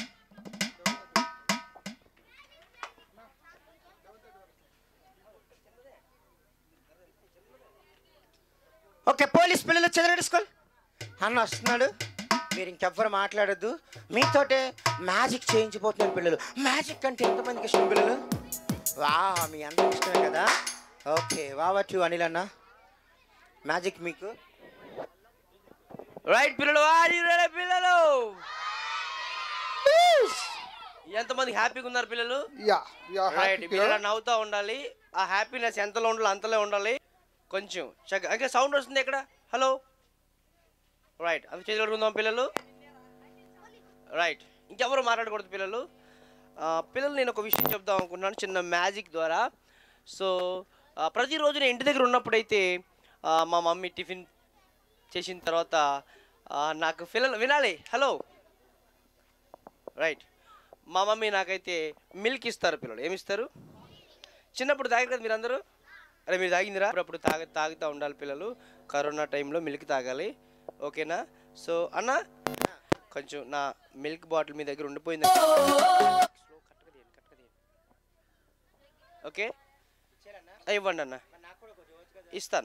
ఓకే పోలీస్ పిల్లలు చదివేడు స్కూల్ అన్న వస్తున్నాడు మీరు ఇంకెవ్వరు మాట్లాడొద్దు మీతోటే మ్యాజిక్ చేయించిపోతున్నారు పిల్లలు మ్యాజిక్ అంటే ఎంతమందికి ఇష్టం పిల్లలు వా మీ అందరికి ఇష్టమే కదా ఓకే వావచ్చు అనిల్ అన్న మ్యాజిక్ మీకు రైట్ పిల్లలు ఆర్ యు రెడీ పిల్లలు ఎంతమంది హ్యాపీగా ఉన్నారు పిల్లలు Yeah, we are right happy పిల్లలు here. నవ్వుతూ ఉండాలి ఆ హ్యాపీనెస్ ఎంతలో ఉండాలి అంతలో ఉండాలి కొంచెం చక్క ఇంకా సౌండ్ వస్తుంది ఇక్కడ హలో రైట్ అది చేయగలుగుతుందాం పిల్లలు రైట్ ఇంకెవరు మాట్లాడకూడదు పిల్లలు ఆ, పిల్లలు నేను ఒక విషయం చెప్దాం అనుకున్నాను చిన్న మ్యాజిక్ ద్వారా సో ఆ, ప్రతిరోజు నేను ఇంటి దగ్గర ఉన్నప్పుడైతే ఆ, మా మమ్మీ టిఫిన్ చేసిన తర్వాత ఆ, నాకు పిల్లలు వినాలి హలో రైట్ మా మమ్మీ నాకైతే మిల్క్ ఇస్తారు పిల్లలు ఏమి ఇస్తారు చిన్నప్పుడు తాగారు కదా మీరు అందరూ అరే మీరు తాగిందిరా అప్పుడు తాగ తాగుతూ ఉండాలి పిల్లలు కరోనా టైంలో మిల్క్ తాగాలి ఓకేనా సో అన్న కొంచెం నా మిల్క్ బాటిల్ మీ దగ్గర ఉండిపోయింది ఓకే ఆ, ఇవ్వండి అన్న ఇస్తాను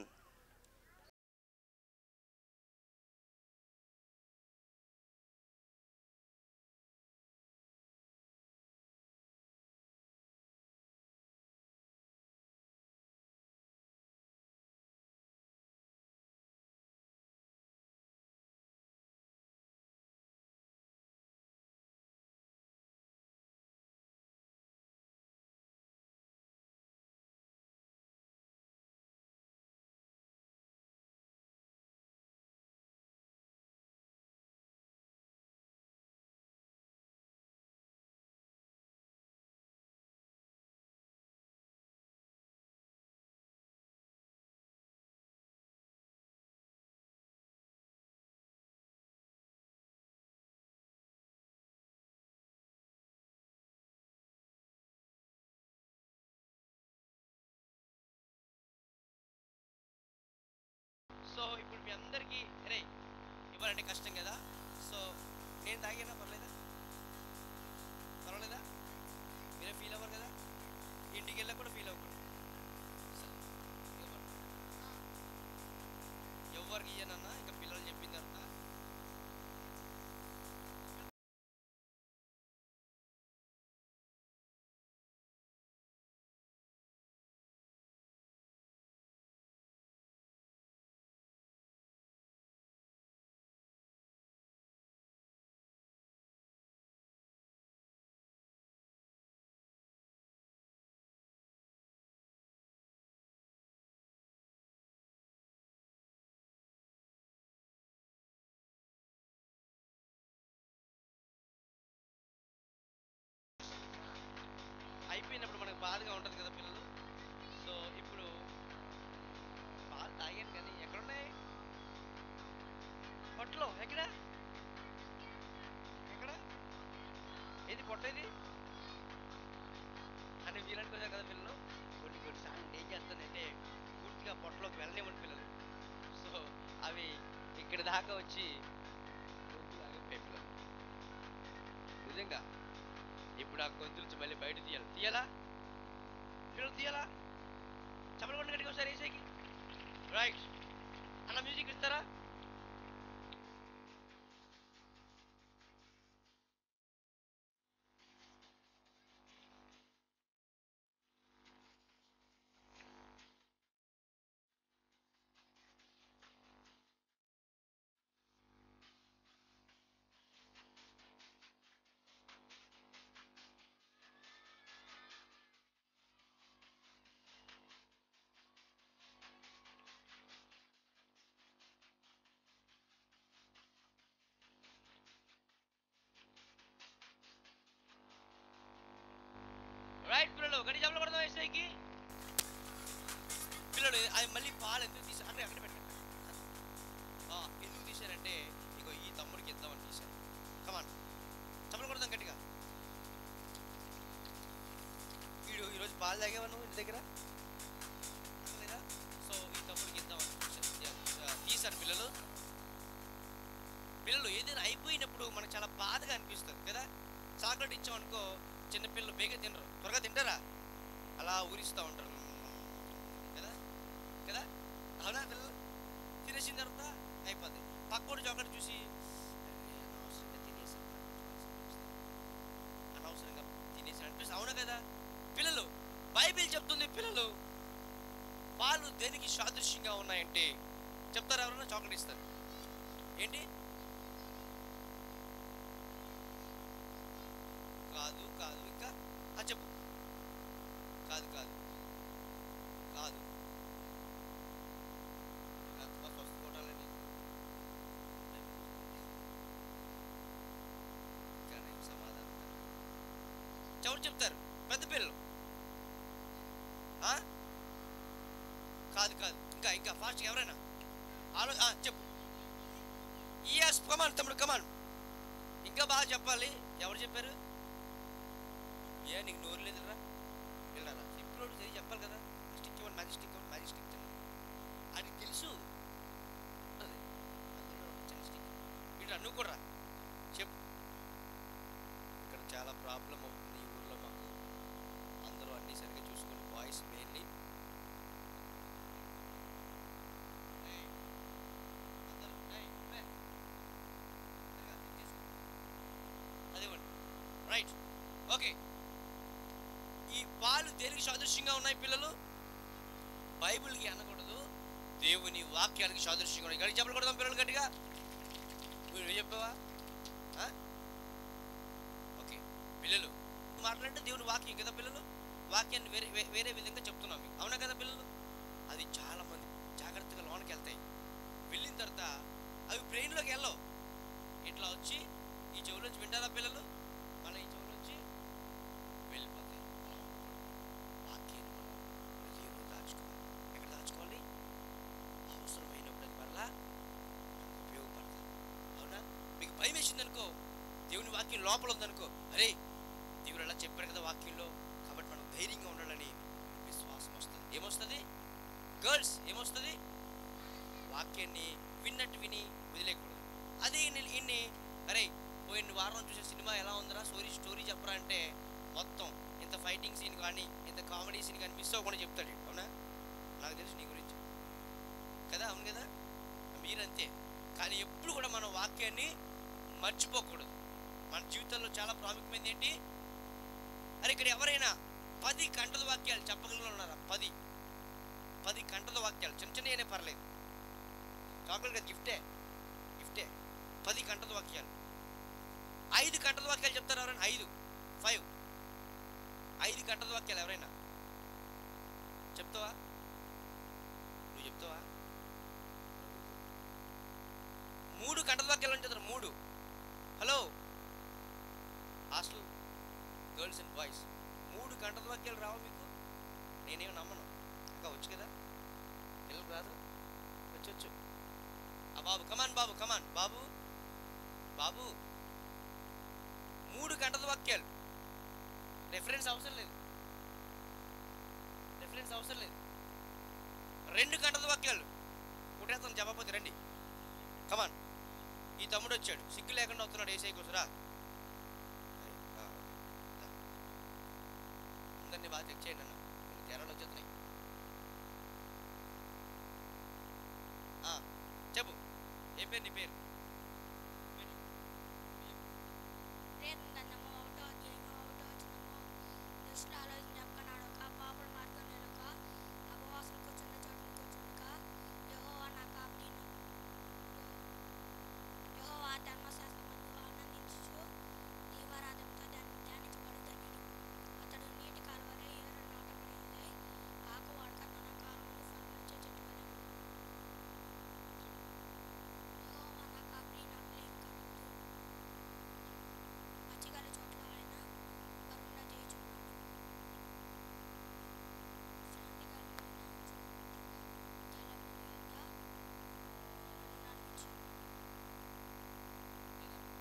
సో ఇప్పుడు మీ అందరికీ రే ఇవ్వాలంటే కష్టం కదా సో నేను తాగినా పర్లేదా పర్వాలేదా మీరే ఫీల్ అవ్వరు కదా ఇంటికి వెళ్ళా కూడా ఫీల్ అవ్వకూడదు సరే, ఇవ్వండి. ఎవరికి ఇయ్యనన్నా ఇంకా పిల్లలు చెప్పిన తర్వాత అయిపోయినప్పుడు మనకు బాధగా ఉంటుంది కదా పిల్లలు సో ఇప్పుడు పాలు తాగాను కానీ ఎక్కడున్నాయి పొట్టలో ఎక్కడ ఎక్కడ ఏది పొట్ట ఇది అని వీళ్ళకి వచ్చారు కదా పిల్లలు కొన్ని కొన్ని సార్లు ఏం చేస్తానంటే పూర్తిగా పొట్టలోకి వెళ్ళనివ్వండి పిల్లలు సో అవి ఇక్కడ దాకా వచ్చి గొంతు ఆగిపోయాయి పిల్లలు నిజంగా ఇప్పుడు ఆ గొంతు నుంచి మళ్ళీ బయట తీయాలి తీయాలా పిల్లలు తీయాలా చెప్పలు కొట్టి గట్టిగా ఒకసారి వేసేకి రైట్ అన్న మ్యూజిక్ ఇస్తారా రైట్ పిల్లలు గడి చెప్పలు కొడదాం వేసేకి పిల్లలు అది మళ్ళీ పాలు ఎందుకు తీసారు అంటే అక్కడ పెట్టండి ఆ, ఎందుకు తీశారంటే ఇగో ఈ తమ్ముడికి ఇద్దామని తీశారు కమాన్ చెప్పలు కొడదాం గట్టిగా పాలు తాగేవా నువ్వు ఇంటి దగ్గర లేదా సో ఈ తమ్ముడికి ఇద్దాం తీసారు పిల్లలు పిల్లలు ఏదైనా అయిపోయినప్పుడు మనకు చాలా బాధగా అనిపిస్తుంది కదా చాక్లెట్ ఇచ్చామనుకో చిన్నపిల్లలు బేగ తినరు త్వరగా తింటారా అలా ఊరిస్తూ ఉంటారు కదా కదా అవునా పిల్లలు తినేసిన తర్వాత అయిపోద్ది పక్కోడు చాక్లెట్ చూసి "అరే, అనవసరంగా తినేసాను అనవసరంగా తినేసి అనిపిస్తుంది అవునా కదా పిల్లలు బైబిల్ చెప్తుంది పిల్లలు పాలు దేనికి సాదృశ్యంగా ఉన్నాయంటే చెప్తారు ఎవరైనా చాక్లెట్ ఇస్తారు ఏంటి కాదు కాదు ఇంకా ఆ చెప్పు కాదు కాదు కాదు ఇంకా ఫస్ట్ కొట్టాలని ఇంకా నేను సమాధానం చెవుడు చెప్తారు పెద్ద పిల్లలు ఆ? కాదు కాదు ఇంకా ఇంకా ఫాస్ట్ ఎవరైనా ఆలో ఆ, చెప్పు ఈఎస్ కమాన్ తమ్ముడు కమాన్ ఇంకా బాగా చెప్పాలి ఎవరు చెప్పారు ఏ నీకు నోరు లేదురా వెళ్ళారా సింపుల్ సరి చెప్పాలి కదా స్టిక్ ఇవ్వండి మ్యాజిక్ స్టిక్ ఇవ్వండి మ్యాజిక్ స్టిక్ అది తెలుసు అదే అందులో ఒక చిన్న స్టిక్ ఇటు నువ్వు కూడా రా. చెప్పు ఇక్కడ చాలా ప్రాబ్లం అవుతుంది ఈ ఊర్లో మాకు అందరూ అన్ని సరిగ్గా చూసుకోండి బాయ్స్ మెయిన్లీ అదేవండి రైట్ ఓకే ఈ పాలు దేనికి సాదృశ్యంగా ఉన్నాయి పిల్లలు బైబిల్కి అనకూడదు దేవుని వాక్యానికి సాదృశ్యంగా ఉన్నాయి గడికి చెప్పకూడదాం పిల్లలు గట్టిగా నువ్వు చెప్పావా ఆ? ఓకే పిల్లలు మాట్లాడితే దేవుని వాక్యం కదా పిల్లలు వాక్యాన్ని వేరే వే- వేరే విధంగా చెప్తున్నాం మీకు అవునా కదా పిల్లలు అది చాలా మంది జాగ్రత్తగా లోనికి వెళ్తాయి వెళ్ళిన తర్వాత అవి బ్రెయిన్లోకి వెళ్ళవు ఇట్లా వచ్చి ఈ చెవులోంచి వింటారా పిల్లలు మళ్ళీ ఈ చెవులోంచి వెళ్ళిపోతాయి అలా ఉండకూడదు. వాక్యాన్ని మనం హృదయంలో దాచుకోవాలి ఎక్కడ దాచుకోవాలి అవసరమైనప్పుడు అది మరలా మనకు ఉపయోగపడుతుంది అవునా మీకు భయం వేసింది అనుకో దేవుని వాక్యం లోపల ఉందనుకో అరే దేవుడు అలా చెప్పారు కదా వాక్యంలో కాబట్టి మనం ధైర్యంగా ఉండాలని విశ్వాసం వస్తుంది ఏమొస్తుంది గర్ల్స్ ఏమొస్తుంది వాక్యాన్ని విన్నట్టు విని వదిలేయకూడదు అదే ఇన్ని ఇన్ని అరే పోయిన వారం చూసే సినిమా ఎలా ఉందిరా స్టోరీ స్టోరీ చెప్పరా అంటే మొత్తం ఇంత ఫైటింగ్ సీన్ కానీ ఇంత కామెడీ సీన్ కానీ మిస్ అవ్వకుండా చెప్తాడు ఈడు, అవునా నాకు తెలుసు నీ గురించి కదా అవును కదా మీరంతే కానీ ఎప్పుడు కూడా మన వాక్యాన్ని మర్చిపోకూడదు మన జీవితంలో చాలా ప్రాముఖ్యమైనది ఏంటి అరే ఇక్కడ ఎవరైనా పది గంటల వాక్యాలు చెప్పగలిగిన ఉన్నారా పది పది గంటల వాక్యాలు చిన్న చిన్ననే పర్లేదు చాక్లెట్ కదా గిఫ్టే గిఫ్టే పది గంటల వాక్యాలు ఐదు గంటల వాక్యాలు చెప్తారు ఎవరైనా ఐదు ఫైవ్ ఐదు గంటల వాక్యాలు ఎవరైనా చెప్తావా నువ్వు చెప్తావా మూడు గంటల వాక్యాలు అని చెప్తారు మూడు hello hostel girls and boys మూడు గంటల వాక్యాలు రావా మీకు నేనేం నమ్మను ఇంకా వచ్చు కదా పిల్లలు రాదు వచ్చు వచ్చు ఆ బాబు కమాన్ బాబు కమాన్ బాబు బాబు మూడు గంటల వాక్యాలు రెఫరెన్స్ అవసరం లేదు రెఫరెన్స్ అవసరం లేదు రెండు గంటల వాక్యాలు కుటేస్తాను జవాబు రండి కమాన్ ఈ తమ్ముడు వచ్చాడు సిగ్గు లేకుండా వస్తున్నాడు ఏసై కోసరా అందరినీ బాగా చెక్ చేయండి అన్న కొన్ని తేడాలు వచ్చేస్తున్నాయి ఆ, చెప్పు ఏం పేరు నీ పేరు రేతుందన్నమో ఒకటో అధ్యాయము ఒకటో వచనము దుష్టుల ఆలోచన చెప్పకనాడక పాపుల మార్గం నిలక అపవాసం కూర్చున్న చోటున కూర్చునక యెహోవా నా కాపురిను యెహోవా ధర్మశాస్త్రమందు ఆనందించుచు దీవారాధనతో దాన్ని ధ్యానించబడి ధన్యుడు అతడు నీటి కాలువలే ఏరు నాటబడినదై ఆకు వాడక తన కాలంలో ఫలమిచ్చే చెట్టు వలె యెహోవా నా కాపురి నాకు లేమి కలుగుదు మచ్చిగల చోట్ల ఆయన వరుణ చేయుచున్నాడు శాంతి కలిగిన జలముల యొద్ద నన్ను నడిపించును.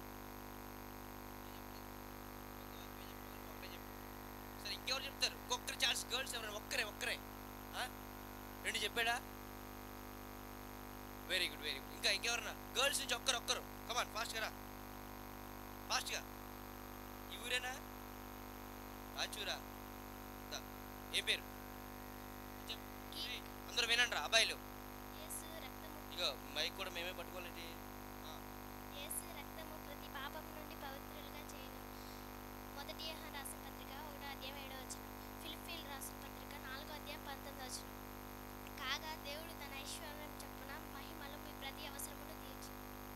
సరే ఇంకెవరు చెప్తారు ఒక్కరు ఒక్కరు ఛాన్స్ గర్ల్స్ ఎవరైనా ఒక్కరే ఒక్కరే ఆ? రెండు చెప్పాడా వెరీ గుడ్ వెరీ గుడ్ ఇంకా ఇంకెవరన్నా గర్ల్స్ నుంచి ఒక్కరు ఒక్కరు కమాన్ ఫాస్ట్గా రా ఫాస్ట్గా ఈ ఊరేనా రాచూరా దా. ఏం పేరు చెప్పు. ఏయ్, అందరూ వినండి రా అబ్బాయిలు యేసు రక్తము ఇగో మైక్ కూడా మేమే పట్టుకోవాలండి ఆ, యేసు రక్తము ప్రతి పాపం నుండి పవిత్రులుగా చేయను మొదటి యోహాను రాసిన పత్రిక ఒకటో అధ్యాయం ఏడో వచ్చిన ఫిలిప్పీలు రాసిన పత్రిక నాలుగో అధ్యాయం పంతొమ్మిది వచ్చిన కాగా దేవుడు తన ఐశ్వర్యం చొప్పున మహిమలో మీ ప్రతి అవసరమును తీర్చు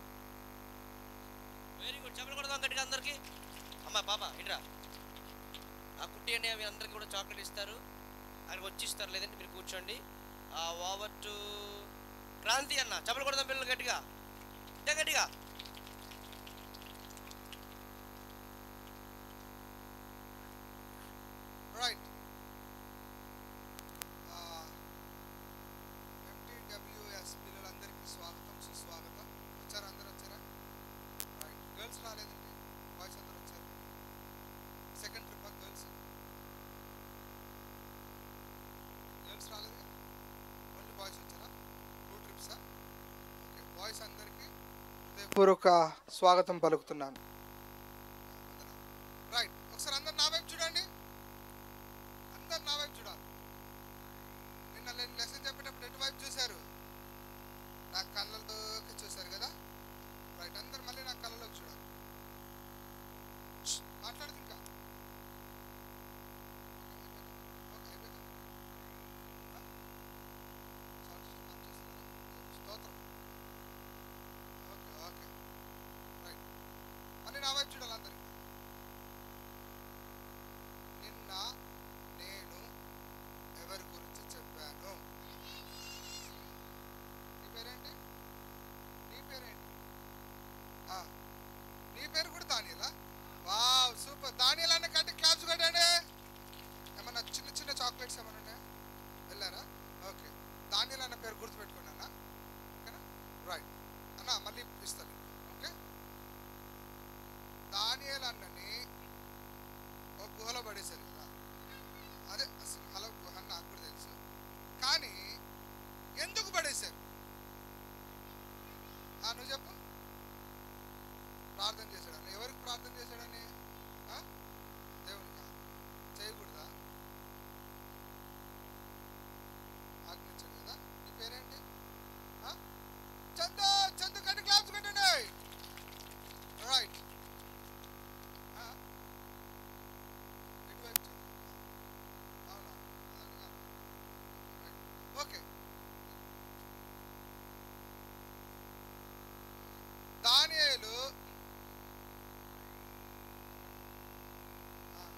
వెరీ గుడ్ చెప్పలు కొడదాం గట్టిగా అందరికి అమ్మ పాప ఇట్రా ఆ కుట్టి అనే మీ అందరికి కూడా చాక్లెట్ ఇస్తారు ఆయన వచ్చి ఇస్తారు లేదంటే మీరు కూర్చోండి ఆ ఓవర్ టు క్రాంతి అన్న చెప్పలు కొడదాం పిల్లలు గట్టిగా ఇంకా గట్టిగా రైట్ ఎంటీడబ్ల్యూఎస్ పిల్లలందరికీ స్వాగతం సుస్వాగతం వచ్చారా అందరూ వచ్చారా రైట్ గర్ల్స్ రాలేదండి బాయ్స్ అందరూ వచ్చారు సెకండ్ ట్రిప్ గర్ల్స్ గర్ల్స్ రాలేదు ఓన్లీ బాయ్స్ వచ్చారా టూ ట్రిప్సా ఓకే బాయ్స్ అందరికీ హృదయపూర్వక స్వాగతం పలుకుతున్నాను రైట్ ఒకసారి అందరు నా వైపు చూడండి అందరు నా వైపు చూడాలి నిన్న నేను లెసన్ చెప్పేటప్పుడు ఎటు వైపు చూశారు నా కళ్ళలోకి చూశారు కదా రైట్ అందరు మళ్ళీ నా కళ్ళలోకి చూడాలి ష్, మాట్లాడదు ఇంకా ఓకే, అయిపోయిందా? ఓకే, అయిపోయిందా? ఆ? సౌండ్ సిస్టమ్ ఆన్ చేస్తున్నారా? స్తోత్రం ఓకే ఓకే రైట్ మళ్ళీ నా వైపు చూడాలి అందరు నిన్న నేను ఎవరి గురించి చెప్పాను నీ పేరేంటి నీ పేరేంటి ఆ, నీ పేరు కూడా దానియలా వావ్ సూపర్ దానియల్ అన్న కంటే క్లాప్స్ కొట్టండి ఏమన్నా చిన్న చిన్న చాక్లెట్స్ ఏమన్నా ఉన్నాయా వెళ్ళారా ఓకే దానియల్ అన్న పేరు గుర్తుపెట్టుకోండి అన్న ఓకేనా రైట్ అన్న మళ్ళీ ఇస్తాను ఓకే దానియల్ అన్నని ఒక గుహలో పడేశారు కదా అదే సింహాల గుహ అని నాకు కూడా తెలుసు కానీ ఎందుకు పడేశారు ఆ, నువ్వు చెప్పు ప్రార్థన చేశాడని ఎవరికి ప్రార్థన చేశాడని ఆ? దేవునికా చేయకూడదా ఆజ్ఞించాడు కదా నీ పేరేంటి ఆ? చందు చందు కట్టి క్లాప్స్ కట్టండి రైట్ ఎటువైపు చందు అవునా అదనగా రైట్ ఓకే దానియేలు ఆ,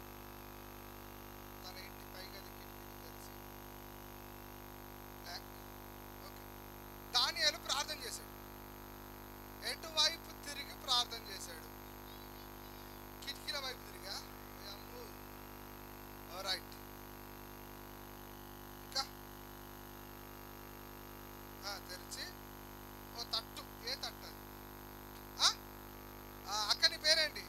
తన ఇంటి పైగది కిటికీలు తెరిచి బ్లాక్ ఓకే దానియేలు ప్రార్థన చేశాడు ఎటువైపు తిరిగి ప్రార్థన చేశాడు కిటికీల వైపు తిరిగా అమ్ము రైట్ ఇంకా ఆ, తెరిచి ఓ తట్టు ఏ తట్టు అది ఆ? ఆ, అక్క నీ పేరేంటి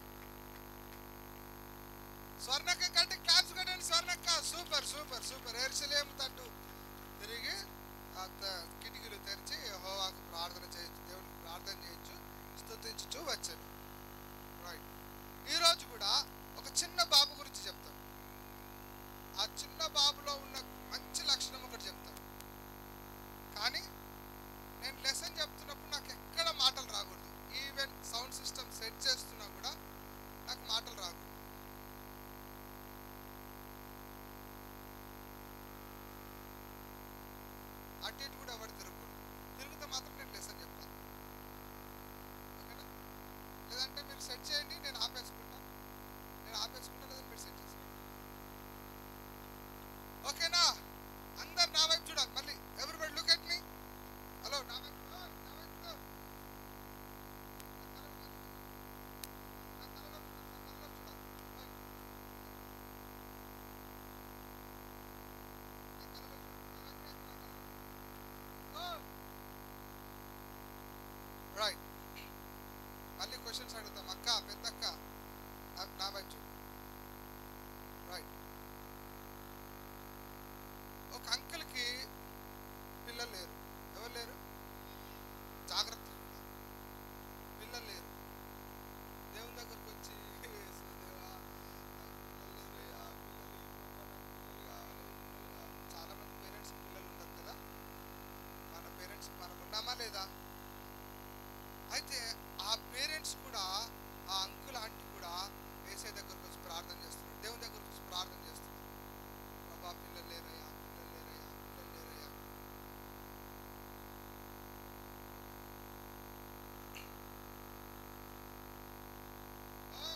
స్వర్ణక్క కంటే క్లాప్స్ కట్టండి స్వర్ణక్క సూపర్ సూపర్ సూపర్ ఎరుసలేం తట్టు తిరిగి ఆ త- కిటికీలు తెరిచి హోవాకు ప్రార్థన చేయొచ్చు దేవునికి ప్రార్థన చేయొచ్చు స్తుతించుచు వచ్చాను రైట్ ఈరోజు కూడా ఒక చిన్న బాబు గురించి చెప్తాను ఆ చిన్న బాబులో ఉన్న మంచి లక్షణం ఒకటి చెప్తాను కానీ నేను లెసన్ చెప్తున్నప్పుడు నాకు ఎక్కడ మాటలు రాకూడదు ఈవెన్ సౌండ్ సిస్టమ్ సెట్ చేస్తున్నా కూడా నాకు మాటలు రాకూడదు అటు ఇటు కూడా ఎవరు తిరగకూడదు తిరిగితే మాత్రం నేను లెసన్ చెప్తాను ఓకేనా లేదంటే మీరు సెట్ చేయండి నేను ఆపేసుకుంటా నేను ఆపేసుకుంటా లేదా మీరు సెట్ చేసుకోండి ఓకేనా అందరు నా వైపు చూడాలి మళ్ళీ ఎవరిబడి లుక్ ఎట్ మీ హలో నా వైపు ఓ, నా వైపు చూడు. నా కళ్ళలో చూడు. నా కళ్ళలో చూడు. నా కళ్ళలో చూడాలి. ఓయ్. నా కళ్ళలో చూడు. నా వైపు రా, నా కళ్ళలో. అయితే ఆ పేరెంట్స్ కూడా ఆ అంకుల్ ఆంటీ కూడా వేసే దగ్గరకు వచ్చి ప్రార్థన చేస్తున్నారు దేవుని దగ్గరకు వచ్చి ప్రార్థన చేస్తున్నారు ప్రభా పిల్లలు లేరయ్యా పిల్లలు లేరయ్యా పిల్లలు లేరయ్యా ఓయ్!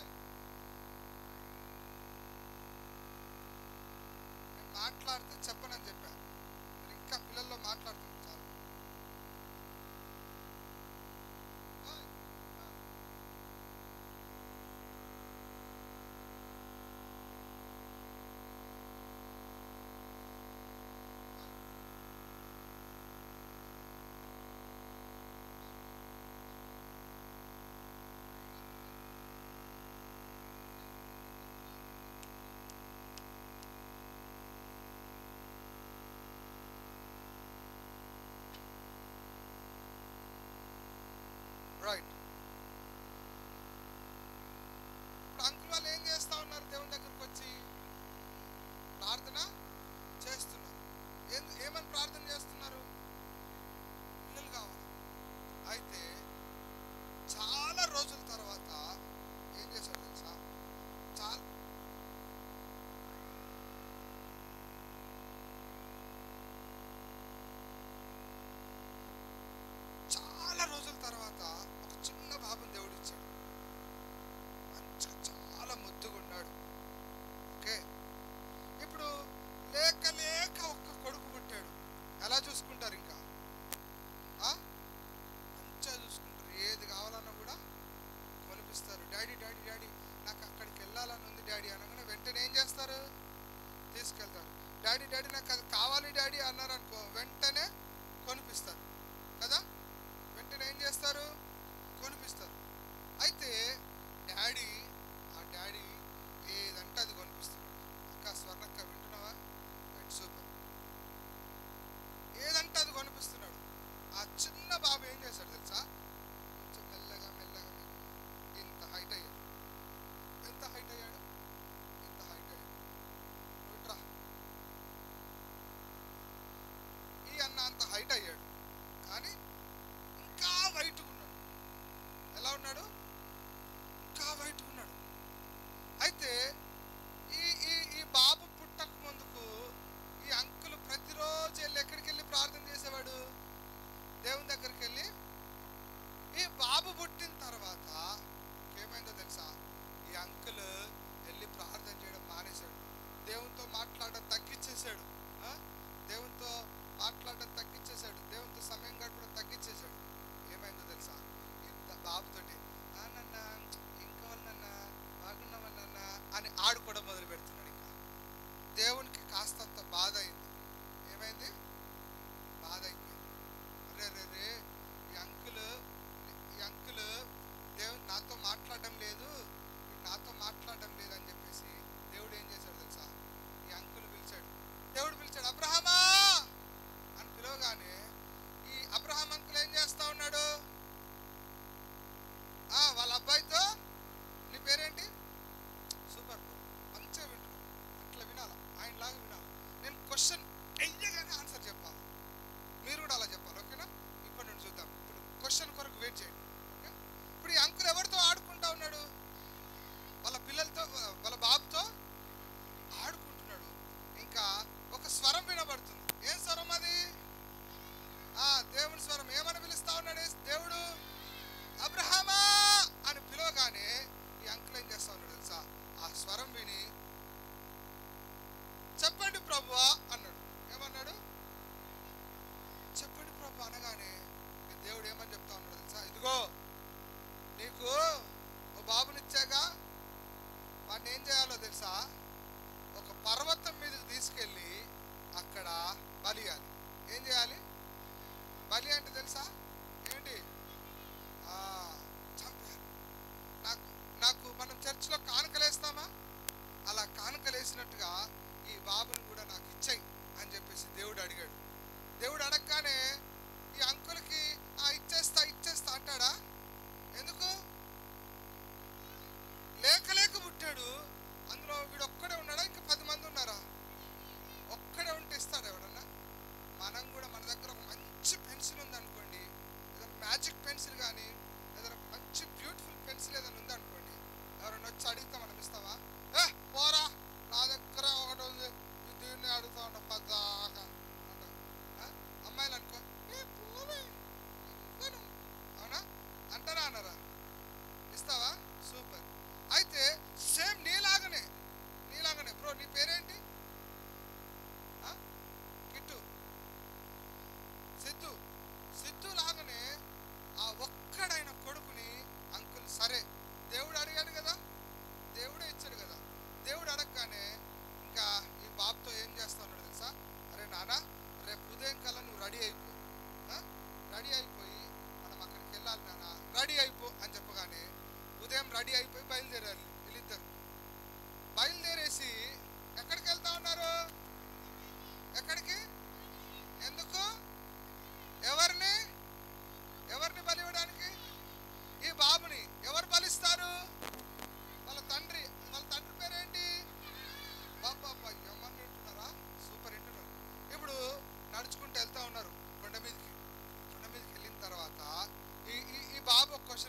నేను మాట్లాడితే చెప్పనని చెప్పాను మీరు ఇంకా పిల్లల్లో మాట్లాడుతున్నారు చాలా ఓయ్! రైట్ ఇప్పుడు అంకుల్ వాళ్ళు ఏం చేస్తా ఉన్నారు దేవుని దగ్గరకు వచ్చి ప్రార్థన చేస్తున్నారు ఏం ఏమని ప్రార్థన చేస్తున్నారు పిల్లలు కావాలి అయితే చాలా రోజుల తర్వాత ఏం చేశాడు తెలుసా చాలా చాలా రోజుల తర్వాత ఒక చిన్న బాబుని దేవుడు ఇచ్చాడు మంచిగా చాలా ముద్దుగా ఉన్నాడు ఓకే ఇప్పుడు లేక లేక ఒక్క కొడుకు పుట్టాడు ఎలా చూసుకుంటారు ఇంకా ఆ? మంచిగా చూసుకుంటారు ఏది కావాలన్నా కూడా కొనిపిస్తారు డాడీ డాడీ డాడీ నాకు అక్కడికి వెళ్ళాలని ఉంది డాడీ అనగానే వెంటనే ఏం చేస్తారు తీసుకెళ్తారు డాడీ డాడీ నాకు అది కావాలి డాడీ అన్నారు అనుకో వెంటనే కొనిపిస్తారు కదా వెంటనే ఏం చేస్తారు కొనిపిస్తారు అయితే డాడీ ఆ డాడీ ఏదంటే అది కొనిపిస్తున్నాడు అక్క స్వర్ణక్క వింటున్నావా రైట్ సూపర్ ఏదంటే అది కొనిపిస్తున్నాడు ఆ చిన్న బాబు ఏం చేశాడు తెలుసా కొంచెం మెల్లగా మెల్లగా మెల్లగా ఇంత హైట్ అయ్యాడు ఎంత హైట్ అయ్యాడు ఇంత హైట్ అయ్యాడు నువ్వు ఇట్రా. ఈ అన్న అంత హైట్ అయ్యాడు కానీ ఇంకా వైట్ ఉన్నాడు ఎలా ఉన్నాడు ఇంకా వైట్ ఉన్నాడు అయితే ఈ ఈ ఈ బాబు పుట్టక ముందుకు ఈ అంకుల్ ప్రతిరోజు వెళ్ళి ఎక్కడికి వెళ్ళి ప్రార్థన చేసేవాడు దేవుని దగ్గరికి వెళ్ళి ఈ బాబు పుట్టిన తర్వాత ఏమైందో తెలుసా ఈ అంకుల్ వెళ్ళి ప్రార్థన చేయడం మానేశాడు దేవునితో మాట్లాడడం తగ్గించేశాడు ఆ? దేవునితో మాట్లాడడం తగ్గించేశాడు దేవునితో సమయం గడపడం తగ్గించేశాడు ఏమైందో తెలుసా ఈ ద- బాబుతోటి "ఆ నాన్న ఇంకా వాళ్ళన్న బాగున్నావన్న అని ఆడుకోవడం మొదలు పెడుతున్నాడు ఇంకా దేవునికి కాస్తంత బాధ అయింది ఏమైంది బాధ అయిపోయింది అరే రే రే ఈ అంకుల్ ఈ అంకుల్ దేవుడు నాతో మాట్లాడడం లేదు వీడు నాతో మాట్లాడడం లేదు అని చెప్పేసి దేవుడు ఏం చేశాడు తెలుసా ఈ అంకుల్ పిలిచాడు దేవుడు పిలిచాడు అబ్రహమా అని పిలవగానే ఈ అబ్రహాం అంకుల్ ఏం చేస్తా ఉన్నాడు ఆ వాళ్ళ అబ్బాయితో నీ పేరేంటి సూపర్ బ్రో మంచిగా వింటున్నావు అట్లా వినాలా ఆయనలాగా వినాలి నేను క్వశ్చన్ వెయ్యగానే ఆన్సర్ చెప్పాలి మీరు కూడా అలా చెప్పాలి ఓకేనా ఇప్పటి నుండి చూద్దాం ఇప్పుడు క్వశ్చన్ కొరకు వెయిట్ చేయండి ఓకే ఇప్పుడు ఈ అంకుల్ ఎవరితో ఆడుకుంటా ఉన్నాడు వాళ్ళ పిల్లలతో వాళ్ళ బాబుతో ఆడుకుంటున్నాడు ఇంకా ఒక స్వరం వినబడుతుంది ఏం స్వరం అది ఆ దేవుని స్వరం ఏమని పిలుస్తా ఉన్నాడు దేవుడు అబ్రహమా అని పిలవగానే ఈ అంకుల్ ఏం చేస్తా ఉన్నాడు తెలుసా ఆ స్వరం విని చెప్పండి ప్రభువా అన్నాడు ఏమన్నాడు చెప్పండి ప్రభు అనగానే ఈ దేవుడు ఏమని చెప్తా ఉన్నాడు తెలుసా ఇదిగో నీకు ఓ బాబునిచ్చాగా వాడిని ఏం చేయాలో తెలుసా ఒక పర్వతం మీదకి తీసుకెళ్ళి అక్కడ బలియాలి ఏం చేయాలి బలి అంటే తెలుసా ఏంటి ఆ, చంపేయాలి నాకు నాకు మనం చర్చిలో కానుకలేస్తామా అలా కానుకలేసినట్టుగా ఈ బాబుని కూడా నాకు ఇచ్చేయి అని చెప్పేసి దేవుడు అడిగాడు దేవుడు అడగగానే ఈ అంకుల్కి ఆ ఇచ్చేస్తా ఇచ్చేస్తా అంటాడా ఎందుకు లేక లేక పుట్టాడు అందులో వీడు ఒక్కడే ఉన్నాడా ఇంకా పది మంది ఉన్నారా ఒక్కడే ఉంటే ఇస్తాడు ఎవడన్నా మనం కూడా మన దగ్గర ఒక మంచి పెన్సిల్ ఉంది అనుకోండి ఏదైనా మ్యాజిక్ పెన్సిల్ కానీ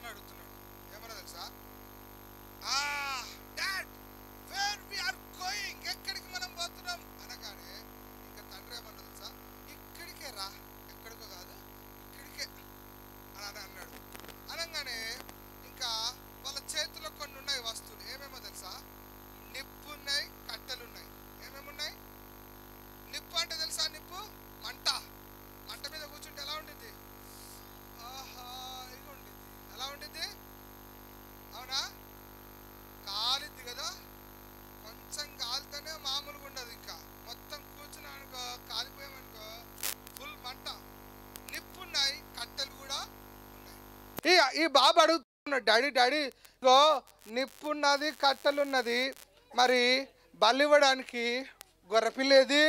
అని అడుగుతున్నాడు ఏమన్నా తెలుసా ఆ dad where we are going ఎక్కడికి మనం పోతున్నాం అనగానే ఇంకా తండ్రి ఏమన్నా తెలుసా ఇక్కడికే రా ఎక్కడికో కాదు ఇక్కడికే అని అని అన్నాడు అనగానే ఇంకా వాళ్ళ చేతిలో కొన్ని ఉన్నాయి వస్తువులు ఏమేమో తెలుసా నిప్పు ఉన్నాయి కట్టెలు ఉన్నాయి ఏమేమి ఉన్నాయి నిప్పు అంటే తెలుసా నిప్పు మంట మంట మీద కూర్చుంటే ఎలా ఉండిద్ది ఆహా ఇగో ఉండిద్ది ఎలా ఉండిద్ది అవునా కాలిద్ది కదా కొంచెం కాలితేనే మామూలుగా ఉండదు ఇంకా మొత్తం కూర్చున్నా అనుకో కాలిపోయామనుకో ఫుల్ మంట నిప్పు ఉన్నాయి కట్టెలు కూడా ఉన్నాయి ఈ ఈ బాబు అడుగుతున్నాడు డాడీ డాడీ ఇగో నిప్పు ఉన్నది కట్టెలు ఉన్నది మరి బలివ్వడానికి గొర్రెపిల్ల ఏది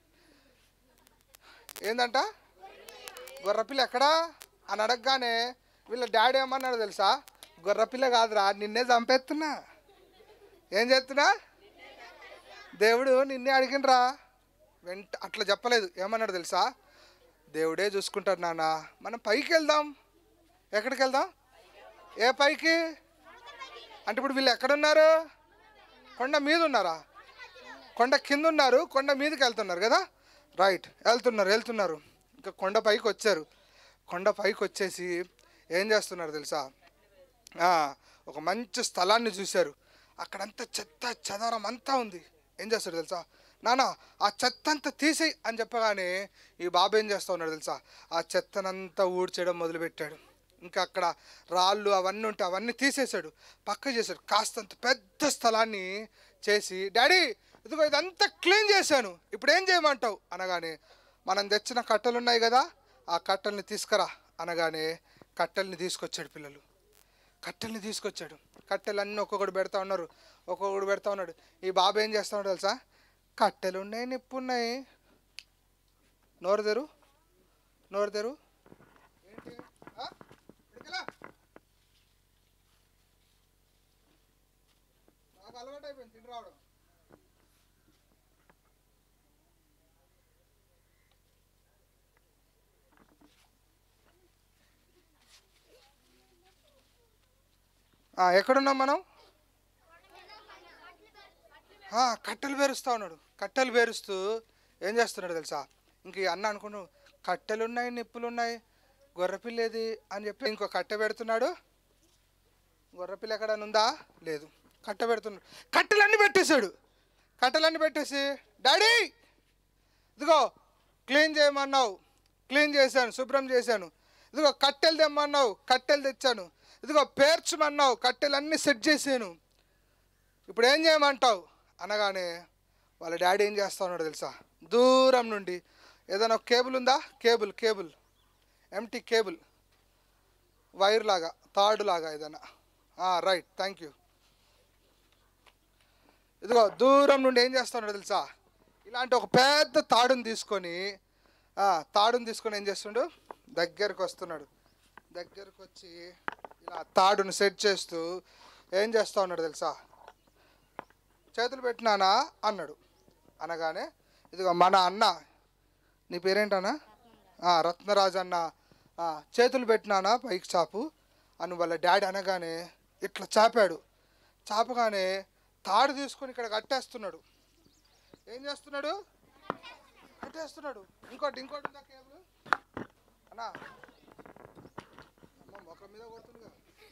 ఏందంట గొర్రెపిల్ల ఎక్కడా అని అడగగానే వీళ్ళ డాడీ ఏమన్నాడు తెలుసా గొర్రెపిల్ల కాదురా నిన్నే చంపేస్తున్నా ఏం చేస్తున్నా దేవుడు నిన్నే అడిగినరా వెంట అట్లా చెప్పలేదు ఏమన్నాడు తెలుసా దేవుడే చూసుకుంటాడు నాన్న మనం పైకి వెళ్దాం ఎక్కడికి వెళ్దాం ఏ పైకి అంటే ఇప్పుడు వీళ్ళు ఎక్కడున్నారు కొండ మీద ఉన్నారా కొండ కింద ఉన్నారు కొండ మీదకి వెళ్తున్నారు కదా రైట్ వెళ్తున్నారు వెళ్తున్నారు ఇంకా కొండ పైకి వచ్చారు కొండ పైకి వచ్చేసి ఏం చేస్తున్నారు తెలుసా ఆ, ఒక మంచి స్థలాన్ని చూశారు అక్కడంతా చెత్త చెదారం అంతా ఉంది ఏం చేస్తారు తెలుసా నానా ఆ చెత్త అంతా తీసేయి అని చెప్పగానే ఈ బాబు ఏం చేస్తా ఉన్నాడు తెలుసా ఆ చెత్తనంతా ఊడ్చేయడం మొదలుపెట్టాడు ఇంకా అక్కడ రాళ్ళు అవన్నీ ఉంటే అవన్నీ తీసేశాడు పక్క చేశాడు కాస్తంత పెద్ద స్థలాన్ని చేసి డాడీ ఇదిగో ఇదంతా క్లీన్ చేశాను ఇప్పుడు ఏం చేయమంటావు అనగానే మనం తెచ్చిన కట్టెలు ఉన్నాయి కదా ఆ కట్టెల్ని తీసుకురా అనగానే కట్టెల్ని తీసుకొచ్చాడు పిల్లలు కట్టెల్ని తీసుకొచ్చాడు కట్టెలు అన్నీ ఒక్కొక్కడు పెడతా ఉన్నారు ఒక్కొక్కడు పెడతా ఉన్నాడు ఈ బాబు ఏం చేస్తా ఉన్నాడు తెలుసా కట్టెలు ఉన్నాయి నిప్పు ఉన్నాయి నోరు తెరు నోరు తెరు ఏంటి ఆ? ఇక్కడికెళ్ళా. నాకు అలవాటు అయిపోయింది తిండి రావడం ఆ, ఎక్కడున్నాం మనం ఆ, కట్టెలు పేరుస్తా ఉన్నాడు కట్టెలు పేరుస్తూ ఏం చేస్తున్నాడు తెలుసా ఇంక ఈ అన్న అనుకున్నాడు కట్టెలు ఉన్నాయి నిప్పులు ఉన్నాయి గొర్రెపిల్ల ఏది అని చెప్పి ఇంకో కట్టె పెడుతున్నాడు గొర్రెపిల్ల ఎక్కడ ఉందా లేదు కట్టె పెడుతున్నాడు కట్టెలన్నీ పెట్టేశాడు కట్టెలన్నీ పెట్టేసి డాడీ ఇదిగో క్లీన్ చేయమన్నావు క్లీన్ చేశాను శుభ్రం చేశాను ఇదిగో కట్టెలు తెమ్మన్నావు కట్టెలు తెచ్చాను ఇదిగో పేర్చమన్నావు కట్టెలన్నీ సెట్ చేశాను ఇప్పుడు ఏం చేయమంటావు అనగానే వాళ్ళ డాడీ ఏం చేస్తా ఉన్నాడు తెలుసా దూరం నుండి ఏదైనా ఒక కేబుల్ ఉందా కేబుల్ కేబుల్ ఎంటీ కేబుల్ వైర్ లాగా తాడు లాగా ఏదైనా రైట్ థ్యాంక్ యూ ఇదిగో దూరం నుండి ఏం చేస్తున్నాడు తెలుసా ఇలాంటి ఒక పెద్ద తాడుని తీసుకొని ఆ, తాడుని తీసుకొని ఏం చేస్తుండు దగ్గరకు వస్తున్నాడు దగ్గరకు వచ్చి ఇలా తాడును సెట్ చేస్తూ ఏం చేస్తా ఉన్నాడు తెలుసా చేతులు పెట్టినానా అన్నాడు అనగానే ఇదిగో మన అన్న నీ పేరేంటన్నా ఆ, రత్నరాజు అన్న ఆ, చేతులు పెట్టినానా పైకి చాపు అని వాళ్ళ డాడీ అనగానే ఇట్లా చాపాడు చాపగానే తాడు తీసుకొని ఇక్కడ కట్టేస్తున్నాడు ఏం చేస్తున్నాడు కట్టేస్తున్నాడు ఇంకోటి ఇంకోటి ఉందా కేబుల్ అన్నా అమ్మ మొక్క మీద కొడుతుందిగా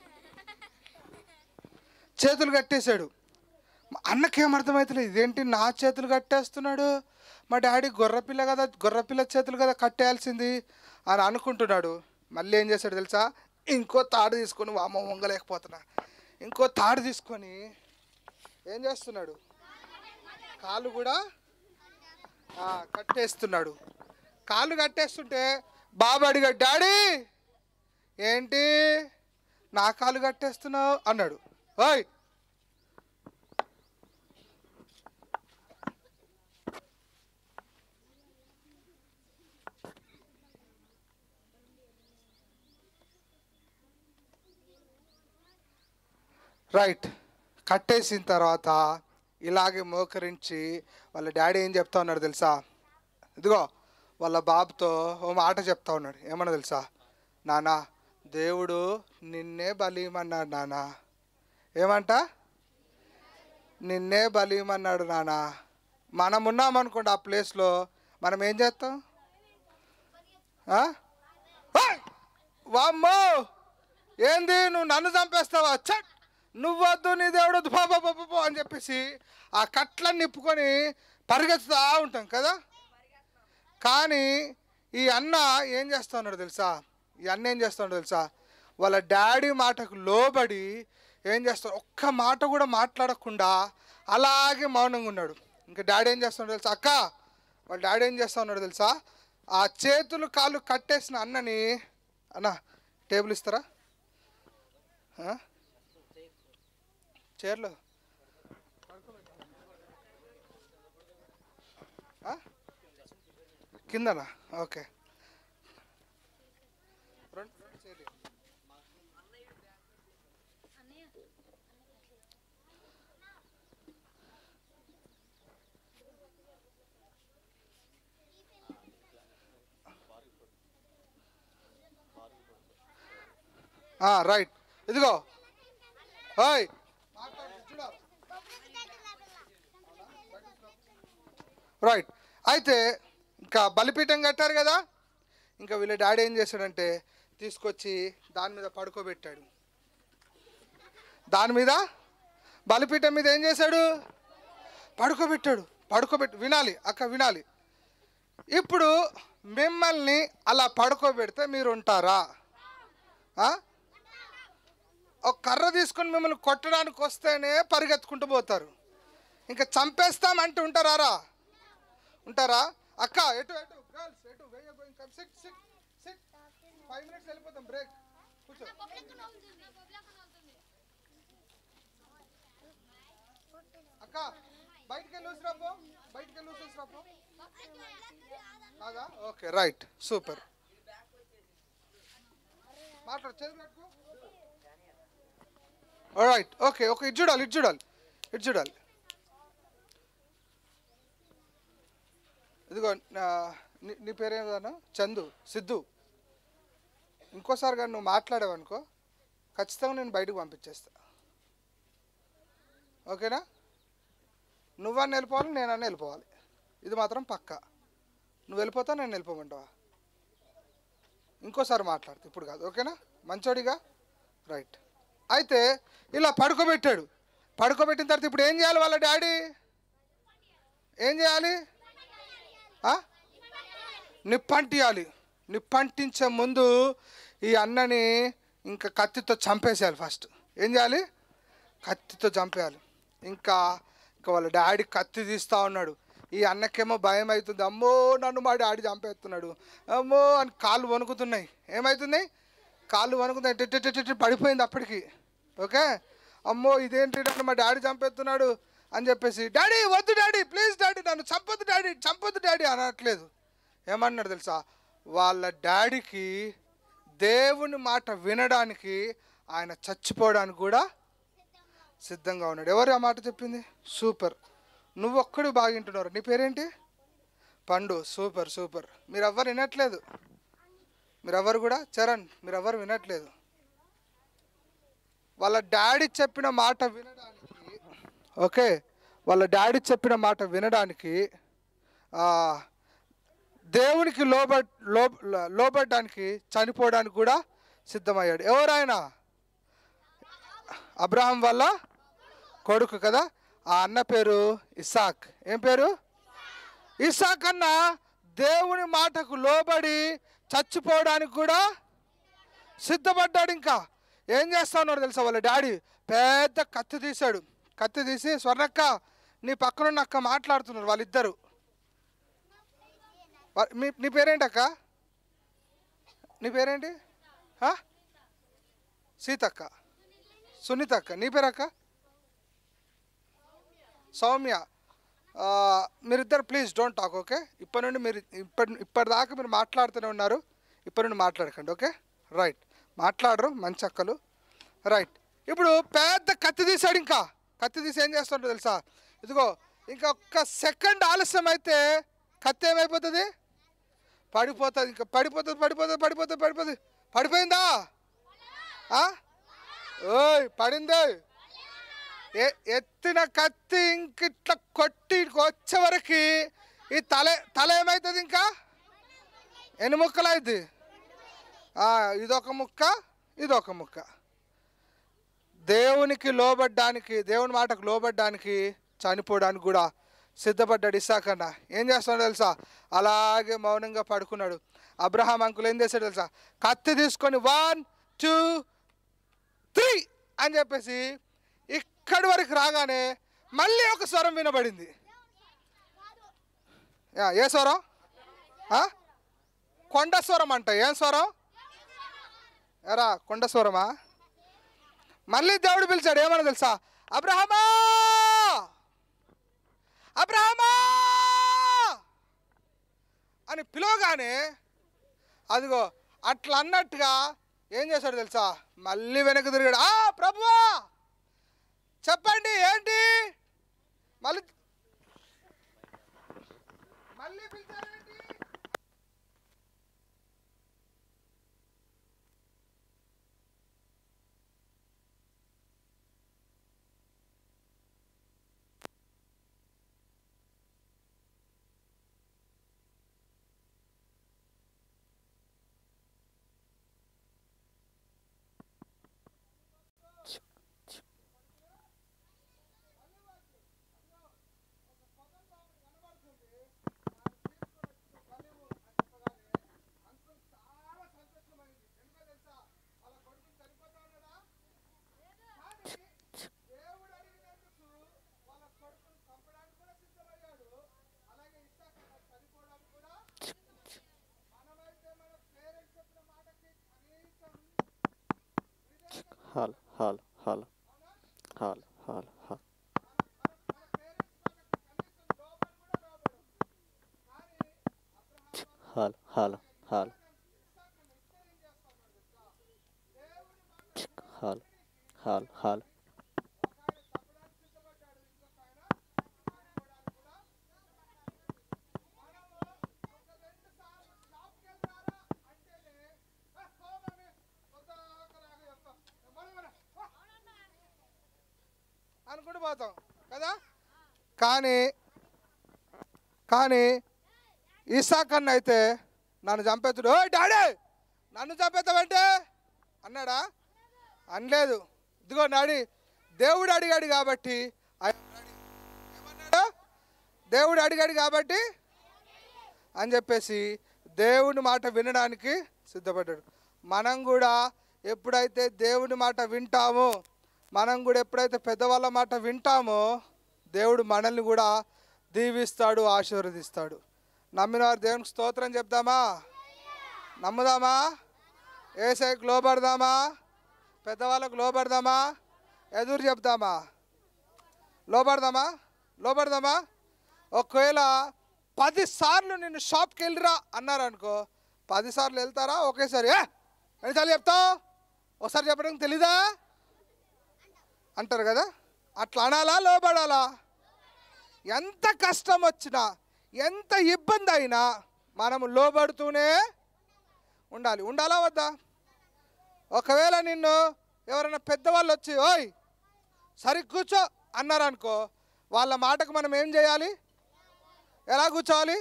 చేతులు కట్టేశాడు మా అన్నకేం అర్థమవుతలేదు ఇదేంటి నా చేతులు కట్టేస్తున్నాడు మా డాడీ గొర్రెపిల్ల కదా గొర్రెపిల్ల చేతులు కదా కట్టేయాల్సింది అని అనుకుంటున్నాడు మళ్ళీ ఏం చేశాడు తెలుసా ఇంకో తాడు తీసుకొని వామ వంగలేకపోతున్నా ఇంకో తాడు తీసుకొని ఏం చేస్తున్నాడు కాలు కూడా ఆ, కట్టేస్తున్నాడు కాళ్ళు కట్టేస్తుంటే బాబు అడిగాడు డాడీ ఏంటి నా కాలు కట్టేస్తున్నావు అన్నాడు ఓయ్ రైట్ కట్టేసిన తర్వాత ఇలాగే మోకరించి వాళ్ళ డాడీ ఏం చెప్తా ఉన్నాడు తెలుసా ఇదిగో వాళ్ళ బాబుతో ఓ మాట చెప్తా ఉన్నాడు ఏమన్నా తెలుసా నానా దేవుడు నిన్నే బలియమన్నాడు నాన్న ఏమంట నిన్నే బలియమన్నాడు నాన్న మనం ఉన్నామనుకోండి ఆ ప్లేస్లో మనం ఏం చేస్తాం ఆ? ఓయ్! వామ్మో ఏంది నువ్వు నన్ను చంపేస్తావా చట్ నువ్వు వద్దు నీ దేవుడు వద్దు పో, పో, పో, పో, పో అని చెప్పేసి ఆ కట్లను నిప్పుకొని పరిగెత్తుతా ఉంటాం కదా కానీ ఈ అన్న ఏం చేస్తా ఉన్నాడు తెలుసా ఈ అన్న ఏం చేస్తా ఉన్నాడు తెలుసా వాళ్ళ డాడీ మాటకు లోబడి ఏం చేస్తాడు ఒక్క మాట కూడా మాట్లాడకుండా అలాగే మౌనంగా ఉన్నాడు ఇంకా డాడీ ఏం చేస్తున్నాడు తెలుసా అక్క వాళ్ళ డాడీ ఏం చేస్తా ఉన్నాడు తెలుసా ఆ చేతులు కాళ్ళు కట్టేసిన అన్నని అన్న టేబుల్ ఇస్తారా ఆ? చైర్లో ఆ? కిందనా ఓకే రెండు రెండు చైర్లు ఇవ్వు. ఆ, రైట్ ఇదిగో హాయ్ రైట్ అయితే ఇంకా బలిపీఠం కట్టారు కదా ఇంకా వీళ్ళ డాడీ ఏం చేశాడంటే తీసుకొచ్చి దాని మీద పడుకోబెట్టాడు దాని మీద బలిపీఠం మీద ఏం చేశాడు పడుకోబెట్టాడు పడుకోబెట్టి వినాలి అక్క వినాలి ఇప్పుడు మిమ్మల్ని అలా పడుకోబెడితే మీరు ఉంటారా ఆ? ఒక కర్ర తీసుకొని మిమ్మల్ని కొట్టడానికి వస్తేనే పరిగెత్తుకుంటూ పోతారు ఇంకా చంపేస్తామంటే ఉంటారా ఉంటారా అక్క ఎటు ఎటు గర్ల్స్ ఎటు వేయ going come sit sit sit five minutes వెళ్ళిపోతాం బ్రేక్ కూర్చో అక్క బయటికి వెళ్ళి ఊసిరాపో బయటికి వెళ్ళి ఊసేసిరాపో కాదా ఓకే రైట్ సూపర్ మాట్లాడు చేతులు కట్టుకో రైట్ ఓకే ఓకే ఇటు చూడాలి ఇటు చూడాలి ఇటు చూడాలి ఇదిగో నా- నీ నీ పేరేదన్నా చందు సిద్ధు ఇంకోసారి కానీ నువ్వు మాట్లాడావనుకో ఖచ్చితంగా నేను బయటకు పంపించేస్తా ఓకేనా నువ్వన్నా వెళ్ళిపోవాలి నేనన్నా వెళ్ళిపోవాలి ఇది మాత్రం పక్కా నువ్వు వెళ్ళిపోతా నేను వెళ్ళిపోమంటావా ఇంకోసారి మాట్లాడుతా ఇప్పుడు కాదు ఓకేనా మంచోడిగా రైట్ అయితే ఇలా పడుకోబెట్టాడు పడుకోబెట్టిన తర్వాత ఇప్పుడు ఏం చేయాలి వాళ్ళ డాడీ ఏం చేయాలి ఆ? నిప్పంటియాలి నిప్పంటించే ముందు ఈ అన్నని ఇంకా కత్తితో చంపేసేయాలి ఫస్ట్ ఏం చేయాలి కత్తితో చంపేయాలి ఇంకా ఇంకా వాళ్ళ డాడీ కత్తి తీస్తూ ఉన్నాడు ఈ అన్నకేమో భయం అవుతుంది అమ్మో నన్ను మా డాడీ చంపేస్తున్నాడు అమ్మో అని కాళ్ళు వణుకుతున్నాయి ఏమవుతున్నాయి కాళ్ళు వణుకుతున్నాయి టి- టి- టి- టి- టి పడిపోయింది అప్పటికి ఓకే అమ్మో ఇదేంటి నన్ను మా డాడీ చంపేస్తున్నాడు అని చెప్పేసి డాడీ వద్దు డాడీ ప్లీజ్ డాడీ నన్ను చంపొద్దు డాడీ చంపొద్దు డాడీ అనట్లేదు ఏమన్నాడు తెలుసా వాళ్ళ డాడీకి దేవుని మాట వినడానికి ఆయన చచ్చిపోవడానికి కూడా సిద్ధంగా ఉన్నాడు ఎవరు ఆ మాట చెప్పింది సూపర్ నువ్వు ఒక్కడు బాగింటున్నారు నీ పేరేంటి పండు సూపర్ సూపర్ మీరు ఎవ్వరు వినట్లేదు మీరెవ్వరు కూడా చరణ్ మీరెవ్వరు వినట్లేదు వాళ్ళ డాడీ చెప్పిన మాట వినడానికి ఓకే వాళ్ళ డాడీ చెప్పిన మాట వినడానికి ఆ, దేవునికి లోబ లో లోబడ్డానికి చనిపోవడానికి కూడా సిద్ధమయ్యాడు ఎవరైనా అబ్రహం వల్ల కొడుకు కదా ఆ అన్న పేరు ఇసాక్ ఏం పేరు ఇసాక్ అన్న దేవుని మాటకు లోబడి చచ్చిపోవడానికి కూడా సిద్ధపడ్డాడు ఇంకా ఏం చేస్తా ఉన్నాడు తెలుసా వాళ్ళ డాడీ పెద్ద కత్తి తీశాడు కత్తి తీసి స్వర్ణక్క నీ పక్కనున్న అక్క మాట్లాడుతున్నారు వాళ్ళిద్దరు వా- మీ నీ పేరేంటి అక్క నీ పేరేంటి ఆ? సీతక్క సునీత అక్క నీ పేరక్క సౌమ్య ఆ, మీరిద్దరు ప్లీజ్ డోంట్ టాక్ ఓకే ఇప్పటి నుండి మీరు ఇప్పటి ఇప్పటిదాకా మీరు మాట్లాడుతూనే ఉన్నారు ఇప్పటి నుండి మాట్లాడకండి ఓకే రైట్ మాట్లాడరు మంచి అక్కలు రైట్ ఇప్పుడు పెద్ద కత్తి తీసాడు ఇంకా కత్తి తీసి ఏం చేస్తుంటో తెలుసా ఇదిగో ఇంకా ఒక్క సెకండ్ ఆలస్యం అయితే కత్తి ఏమైపోతుంది పడిపోతుంది ఇంకా పడిపోతుంది పడిపోతుంది పడిపోతుంది పడిపోతుంది పడిపోయిందా ఆ? ఓయ్ పడింది ఎ- ఎత్తిన కత్తి ఇంక ఇట్లా కొట్టి వచ్చే వరకు ఈ తల తల ఏమవుతుంది ఇంకా ఎన్ని ముక్కలు అవుతుంది ఇదొక ముక్క ఇదొక ముక్క దేవునికి లోబడ్డానికి దేవుని మాటకు లోబడ్డానికి చనిపోవడానికి కూడా సిద్ధపడ్డాడు ఇసాకన్న ఏం చేస్తున్నాడు తెలుసా అలాగే మౌనంగా పడుకున్నాడు అబ్రహాం అంకుల్ ఏం చేశాడు తెలుసా కత్తి తీసుకొని వన్ టూ త్రీ అని చెప్పేసి ఇక్కడి వరకు రాగానే మళ్ళీ ఒక స్వరం వినబడింది యా, ఏ స్వరం ఆ? కొండ స్వరం అంట ఏం స్వరం ఎరా కొండ స్వరమా మళ్ళీ దేవుడు పిలిచాడు ఏమన్నా తెలుసా అబ్రహమా అబ్రహమా అని పిలవగానే అదిగో అట్లా అన్నట్టుగా ఏం చేశాడు తెలుసా మళ్ళీ వెనక్కి తిరిగాడు ఆ ప్రభువా చెప్పండి ఏంటి మళ్ళీ మళ్ళీ పిలిచారేంటి దేవుడు అడిగినందుకు వాళ్ళ కొడుకును చంపడానికి కూడా సిద్ధమయ్యాడు అలాగే ఇస్సాకు అన్న చనిపోవడానికి కూడా మనమైతే మన పేరెంట్స్ చెప్పిన మాటకి కనీసం hall hall hall hall hall hall మన పేరెంట్స్ మాటకి కనీసం లోబడి కూడా లోబడు కానీ అబ్రహాం హాల్ హాల్ హాల్ ఇస్సాకును ఇద్దరు ఏం చేస్తా ఉన్నాడు తెలుసా దేవుని మాట హాల్ హాల్ హాల్ ఒక ఆయన చంపడానికి సిద్ధపడ్డాడు ఇంకొక ఆయన చనిపోవడానికి కూడా మనము ఒక రెండు సార్లు షాప్కి వెళ్తారా అంటేనే "ఏ, పో మమ్మీ, పొద్దాకలాగా చెప్తాం. మనం మన, పో." అనుకుంటూ పోతాం కదా కానీ కానీ ఇసాకన్న అయితే నన్ను చంపేతుడు ఓ డాడీ నన్ను చంపేతావంటే అన్నాడా అనలేదు ఇదిగో నాడి దేవుడు అడిగాడు కాబట్టి ఆయన అడిగాడు. ఏమన్నాడు దేవుడు అడిగాడు కాబట్టి అని చెప్పేసి దేవుని మాట వినడానికి సిద్ధపడ్డాడు మనం కూడా ఎప్పుడైతే దేవుని మాట వింటామో మనం కూడా ఎప్పుడైతే పెద్దవాళ్ళ మాట వింటామో దేవుడు మనల్ని కూడా దీవిస్తాడు ఆశీర్వదిస్తాడు నమ్మిన వారు దేవునికి స్తోత్రం చెప్దామా నమ్ముదామా ఏసైకి లోబడదామా పెద్దవాళ్ళకు లోబడదామా ఎదురు చెప్దామా లోబడదామా లోబడదామా ఒకవేళ పది సార్లు నిన్ను షాప్కి వెళ్ళిరా అన్నారు అనుకో పది సార్లు వెళ్తారా ఒకేసారి ఏ ఎన్నిసార్లు చెప్తావు ఒకసారి చెప్పడం తెలీదా అంటారు కదా అట్లా అనాలా లోబడాలా ఎంత కష్టం వచ్చినా ఎంత ఇబ్బంది అయినా మనము లోబడుతూనే ఉండాలి ఉండాలా వద్దా ఒకవేళ నిన్ను ఎవరైనా పెద్దవాళ్ళు వచ్చి ఓయ్ సరి కూర్చో అన్నారనుకో వాళ్ళ మాటకు మనం ఏం చేయాలి ఎలా కూర్చోవాలి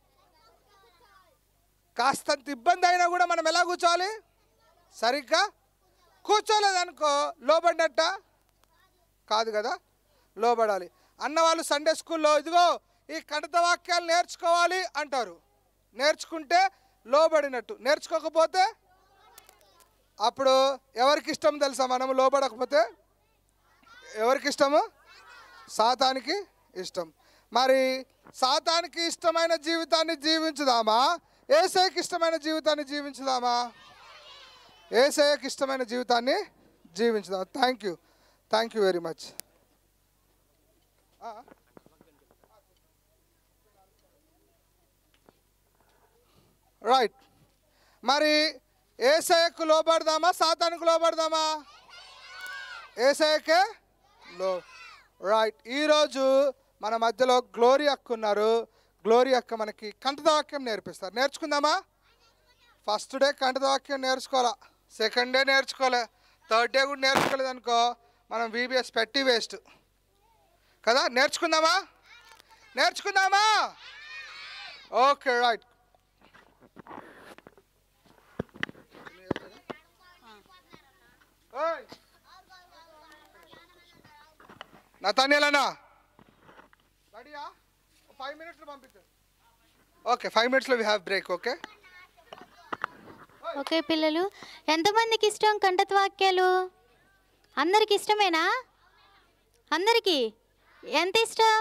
కాస్తంత ఇబ్బంది అయినా కూడా మనం ఎలా కూర్చోవాలి సరిగ్గా కూర్చోలేదనుకో లోబడినట్ట కాదు కదా లోబడాలి అన్నవాళ్ళు సండే స్కూల్లో ఇదిగో ఈ కడత వాక్యాలు నేర్చుకోవాలి అంటారు నేర్చుకుంటే లోబడినట్టు నేర్చుకోకపోతే అప్పుడు ఎవరికి ఇష్టం తెలుసా మనము లోబడకపోతే ఎవరికి ఇష్టము సాతానికి ఇష్టం మరి సాతానికి ఇష్టమైన జీవితాన్ని జీవించుదామా ఏసైకి ఇష్టమైన జీవితాన్ని జీవించుదామా ఏసఐకి ఇష్టమైన జీవితాన్ని జీవించుదాం thank you thank you very much right మరి ఏసఐకు లోబడదామా సాతానికి లోబడదామా ఏసఐకే లో రైట్ ఈరోజు మన మధ్యలో గ్లోరీ అక్క ఉన్నారు గ్లోరీ అక్క మనకి కంఠవాక్యం నేర్పిస్తారు నేర్చుకుందామా ఫస్ట్ డే కంఠవాక్యం నేర్చుకోవాలా సెకండ్ డే నేర్చుకోలే థర్డ్ డే కూడా నేర్చుకోలేదు అనుకో మనం వీబీఎస్ పెట్టి వేస్ట్ కదా నేర్చుకుందామా నేర్చుకుందామా ఓకే రైట్ నతానియలనా రెడీయా ఫైవ్ మినిట్స్లో పంపించు ఓకే ఫైవ్ మినిట్స్లో we have break okay okay పిల్లలు ఎంతమందికి ఇష్టం కంటత వాక్యాలు అందరికి ఇష్టమేనా అందరికీ ఎంత ఇష్టం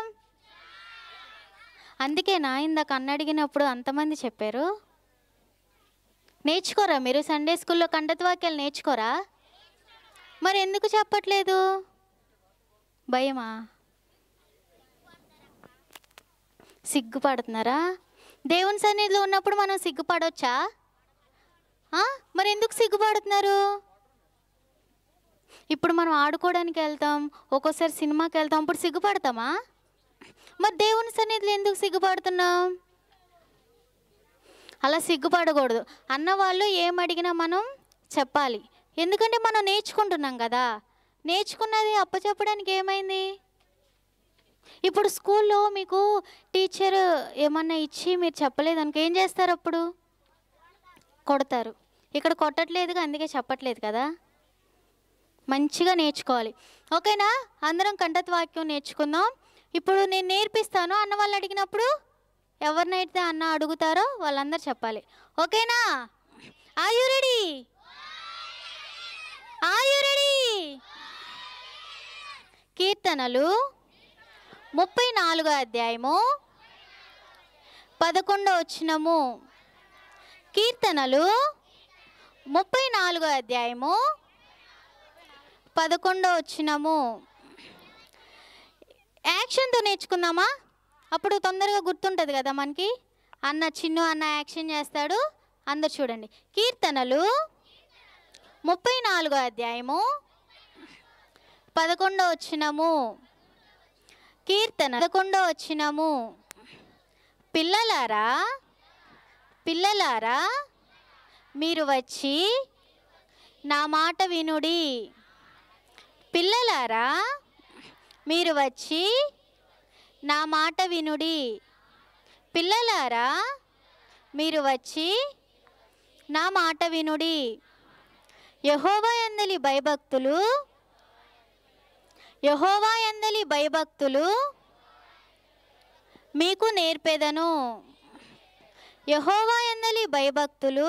అందుకేనా ఇందాక అన్న అడిగినప్పుడు అంతమంది చెప్పారు నేర్చుకోరా మీరు సండే స్కూల్లో కంటత వాక్యాలు నేర్చుకోరా మరి ఎందుకు చెప్పట్లేదు భయమా సిగ్గుపడుతున్నారా దేవుని సన్నిధిలో ఉన్నప్పుడు మనం సిగ్గుపడవచ్చా ఆ? మరి ఎందుకు సిగ్గుపడుతున్నారు ఇప్పుడు మనం ఆడుకోవడానికి వెళ్తాం ఒక్కోసారి సినిమాకి వెళ్తాం అప్పుడు సిగ్గుపడతామా మరి దేవుని సన్నిధిలో ఎందుకు సిగ్గుపడుతున్నాం అలా సిగ్గుపడకూడదు అన్న వాళ్ళు ఏం అడిగినా మనం చెప్పాలి ఎందుకంటే మనం నేర్చుకుంటున్నాం కదా నేర్చుకున్నది అప్పచెప్పడానికి ఏమైంది ఇప్పుడు స్కూల్లో మీకు టీచర్ ఏమన్నా ఇచ్చి మీరు చెప్పలేదు అనుకో ఏం చేస్తారు అప్పుడు కొడతారు ఇక్కడ కొట్టట్లేదుగా అందుకే చెప్పట్లేదు కదా మంచిగా నేర్చుకోవాలి ఓకేనా అందరం కంఠత్ వాక్యం నేర్చుకుందాం ఇప్పుడు నేను నేర్పిస్తాను అన్న వాళ్ళు అడిగినప్పుడు ఎవరినైతే అన్న అడుగుతారో వాళ్ళందరూ చెప్పాలి ఓకేనా are you ready are you ready కీర్తనలు ముప్పై నాలుగో అధ్యాయము పదకొండో వచ్చినము కీర్తనలు ముప్పై నాలుగో అధ్యాయము పదకొండో వచ్చినము యాక్షన్తో నేర్చుకుందామా అప్పుడు తొందరగా గుర్తుంటుంది కదా మనకి అన్న చిన్ను అన్న యాక్షన్ చేస్తాడు అందరు చూడండి కీర్తనలు ముప్పై నాలుగో అధ్యాయము పదకొండో వచ్చినము కీర్తన పదకొండో వచ్చినము పిల్లలారా పిల్లలారా మీరు వచ్చి నా మాట వినుడి పిల్లలారా మీరు వచ్చి నా మాట వినుడి పిల్లలారా మీరు వచ్చి నా మాట వినుడి యహోవా ఎందలి భయభక్తులు యహోవా ఎందలి భయభక్తులు మీకు నేర్పేదను యహోవా ఎందలి భయభక్తులు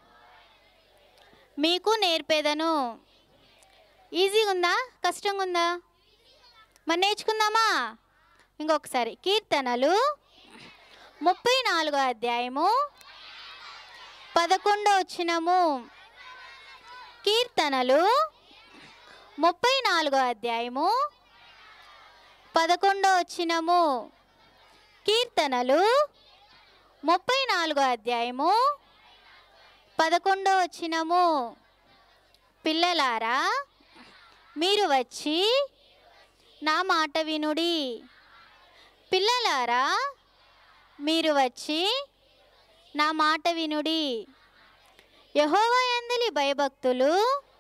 మీకు నేర్పేదను ఈజీగా ఉందా కష్టంగా ఉందా మరి నేర్చుకుందామా ఇంకొకసారి కీర్తనలు ముప్పై నాలుగో అధ్యాయము పదకొండో వచ్చినము కీర్తనలు ముప్పై నాలుగో అధ్యాయము పదకొండో వచ్చినము కీర్తనలు ముప్పై నాలుగో అధ్యాయము పదకొండో వచ్చినము పిల్లలారా మీరు వచ్చి నా మాట వినుడి పిల్లలారా మీరు వచ్చి నా మాట వినుడి యహోవా ఎందలి భయభక్తులు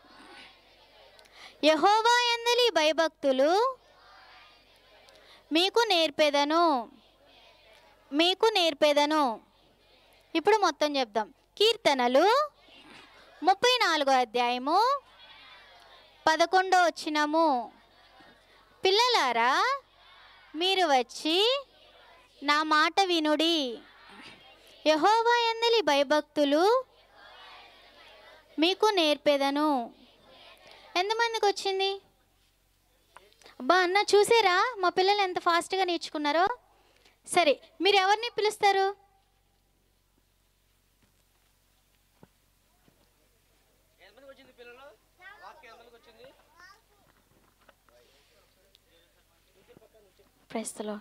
యహోవా ఎందలి భయభక్తులు మీకు నేర్పేదను మీకు నేర్పేదను ఇప్పుడు మొత్తం చెప్దాం కీర్తనలు ముప్పై నాలుగో అధ్యాయము పదకొండో వచ్చినము పిల్లలారా మీరు వచ్చి నా మాట వినుడి యహోవా ఎందలి భయభక్తులు మీకు నేర్పేదను ఎంతమందికి వచ్చింది అబ్బా అన్న చూసారా మా పిల్లలు ఎంత ఫాస్ట్గా నేర్చుకున్నారో సరే మీరు ఎవరిని పిలుస్తారు ఎంతమందికి వచ్చింది పిల్లలు వాక్యం ఎంతమందికి వచ్చింది ప్రైస్తలో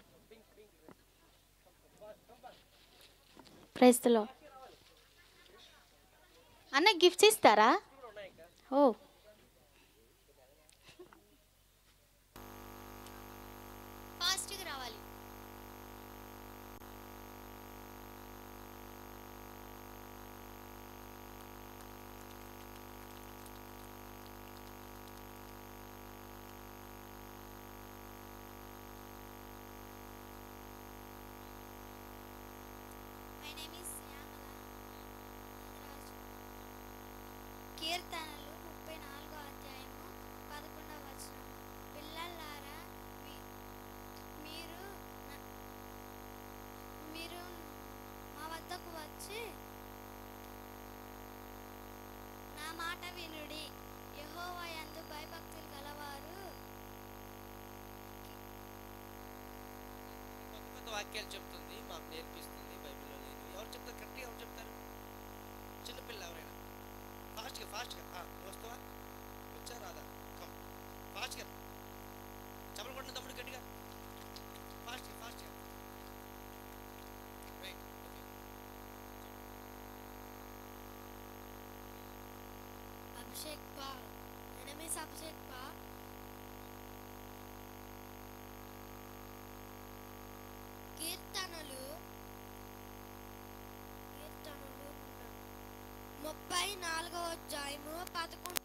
ప్రైస్తలో అన్న గిఫ్ట్స్ ఇస్తారా ఓ ఫాస్ట్గా రావాలి my name is Shyamala Raju కీర్తనలు ముప్పై నాలుగో అధ్యాయము పదకొండవ వచనము పిల్లలారా మీ- మీరు నా- మీరు మా వద్దకు వచ్చి నా మాట వినుడి యెహోవా యందు భయభక్తులు గలవారు కొత్త కొత్త వాక్యాలు చెప్తుంది మాకు నేర్పిస్తుంది బైబిల్లో లేని ఎవరు చెప్తారు కరెక్ట్గా ఎవరు చెప్తారు చిన్నపిల్ల ఎవరైనా ఫాస్ట్గా ఫాస్ట్గా నువ్వు వస్తావా వచ్చా రాదా కమ్ ఫాస్ట్గా చెప్పలు కొట్టిన తమ్ముడు గట్టిగా ఫాస్ట్గా ఫాస్ట్గా right okay Abhishek Paul my name is Abhishek Paul కీర్తనలు కీర్తనలు ముప్పై నాలుగవ అధ్యాయము పదకొండు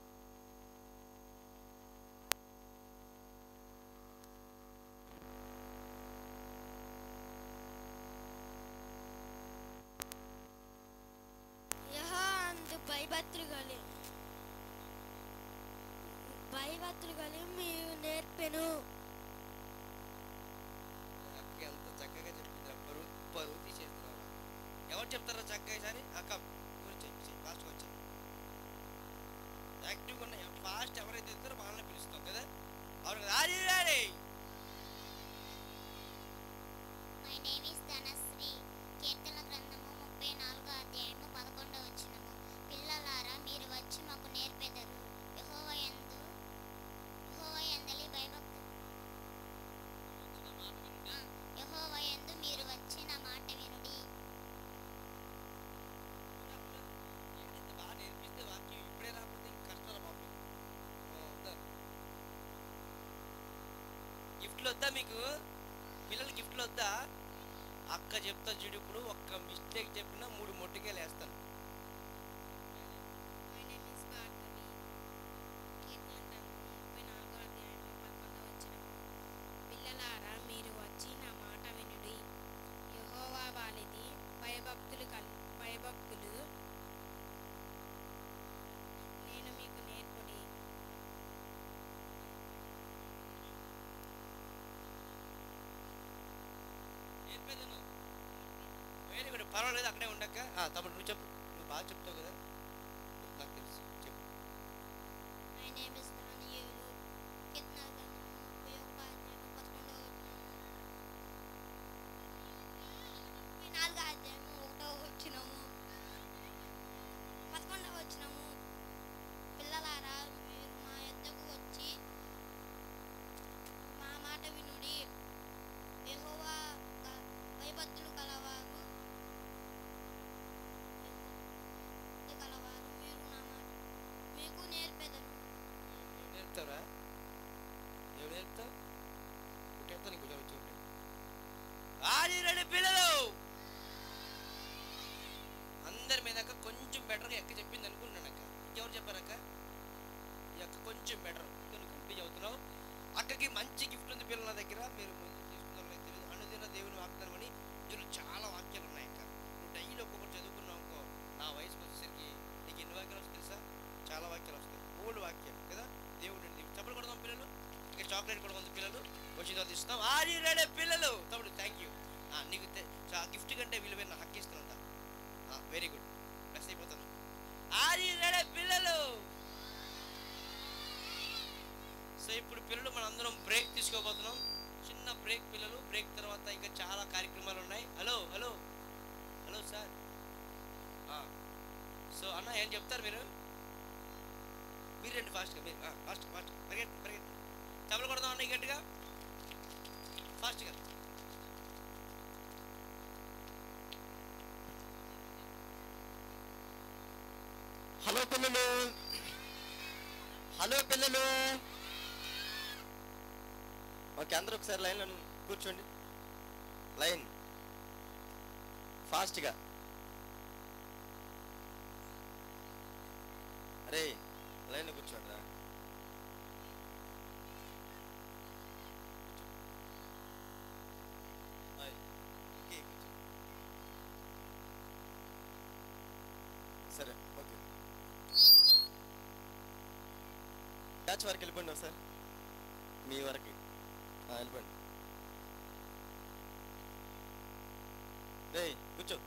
యహో అందు భయభక్తులు గలి భయభక్తులు గలి మీరు నేర్పెను అక్క ఎంత చక్కగా చెప్పింది పరువు పరువు తీసేస్తున్నావు ఎవరు చెప్తారా చక్కగా ఈసారి అక్క గురించి ఫాస్ట్గా వచ్చి యాక్టివ్గా ఉన్న ఫాస్ట్ ఎవరైతే ఇస్తారో వాళ్ళని పిలుస్తాం కదా అవును కదా ఆడి రాడి మై నేమ్ ఇస్ ధనశ్రీ కీర్తన గ్రంథము ముప్పై నాలుగో అధ్యాయము పదకొండవ వచనము పిల్లలారా మీరు వచ్చి మాకు నేర్పెదరు యెహోవాయందు యెహోవాయందలి భయభక్తు ఆ, యెహోవాయందు మీరు వచ్చి నా మాట వినుడి ఏంటి బాగా నేర్పిస్తే వాక్యం ఇప్పుడే రాకపోతే ఇంక కష్టాలు బాబు గిఫ్ట్లు వద్దా మీకు పిల్లలు గిఫ్ట్లు వద్దా అక్క చెప్తా చూడు ఇప్పుడు ఒక్క మిస్టేక్ చెప్పినా మూడు మొట్టికాయలు వేస్తాను మై నేమ్ ఇస్ భార్గవి కీర్తన గ్రంథము ముప్పై నాలుగో అధ్యాయము పదకొండవ వచనము పిల్లలారా మీరు వచ్చి నా మాట వినుడి యెహోవా వాలిది భయభక్తులు కల్ భయభక్తులు నేను మీకు నేర్పుడి నేర్పేదను వెరీ గుడ్ పర్వాలేదు అక్కడే ఉండక్క ఆ, తమ్ముడు నువ్వు చెప్పు నువ్వు బాగా చెప్తావు కదా నాకు తెలుసు చెప్పు మై నేమ్ ఇస్ దానియేలు కీర్తన గ్రంథము ముప్పై ఒకటో అధ్యాయము పదకొండవ వచనము ముప్పై నాలుగో అధ్యాయము ఒకటో వచ్చినము పదకొండవ వచ్చినము పిల్లలారా మీరు మా యొద్దకు వచ్చి మా మాట వినుడి యెహోవా గ- భయభక్తులు కలవారు భయభక్తులు కలవారు మీరు నా మాట మీకు నేర్పెదను నువ్వు నేర్పుతావురా ఎవరు నేర్పుతావు కుట్టేస్తా నీకు కొంచెం వచ్చి ఉంటాయి ఆడి రెడీ పిల్లలు అందరి మీద అక్క కొంచెం బెటర్గా ఎక్క చెప్పింది అనుకుంటున్నాను అక్క ఇంకెవరు చెప్పారక్క ఈ అక్క కొంచెం బెటర్ నువ్వు కంపెనీ చదువుతున్నావు అక్కకి మంచి గిఫ్ట్ ఉంది పిల్లల దగ్గర మీరు ముందు తీసుకున్నారో లేదో తెలియదు అనుదిన దేవుని వాగ్దానం అని ఇందులో చాలా వాక్యాలు ఉన్నాయి అక్క నువ్వు డైలీ ఒక్కొక్కటి చదువుకున్నావు అనుకో నా వయసుకి వచ్చేసరికి నీకు ఎన్ని వాక్యాలు వస్తాయి తెలుసా చాలా వాక్యాలు వస్తాయి ఓల్డ్ వాక్యాలు కదా దేవుడు చెప్పలు కొడదాం పిల్లలు ఇంకా చాక్లెట్ కూడా ఉంది పిల్లలు వచ్చిన తర్వాత ఇస్తాం ఆరి రెడీ పిల్లలు తమ్ముడు థ్యాంక్ యూ నీకు గిఫ్ట్ కంటే విలువైన హక్కు ఇస్తున్నంత వెరీ గుడ్ ప్లస్ అయిపోతాను ఆరి రెడీ పిల్లలు సో ఇప్పుడు పిల్లలు మనం అందరం బ్రేక్ తీసుకోబోతున్నాం చిన్న బ్రేక్ పిల్లలు బ్రేక్ తర్వాత ఇంకా చాలా కార్యక్రమాలు ఉన్నాయి hello hello hello sir so అన్న ఏం చెప్తారు మీరు మీరు రండి ఫాస్ట్గా మీరు ఫాస్ట్ ఫాస్ట్ పరిగెత్తి పరిగెత్తి తబలు కొడదాం అన్న గట్టిగా ఫాస్ట్గా హలో పిల్లలు హలో పిల్లలు ఓకే అందరూ ఒకసారి లైన్లో కూర్చోండి లైన్ ఫాస్ట్గా అరే లైన్లో కూర్చోండి రా హాయ్. ఇంకే కూర్చో. బ్యాచ్ వరకు వెళ్ళిపోండి సార్ మీ వరకు ఆ, వెళ్ళిపోండి రే కూర్చో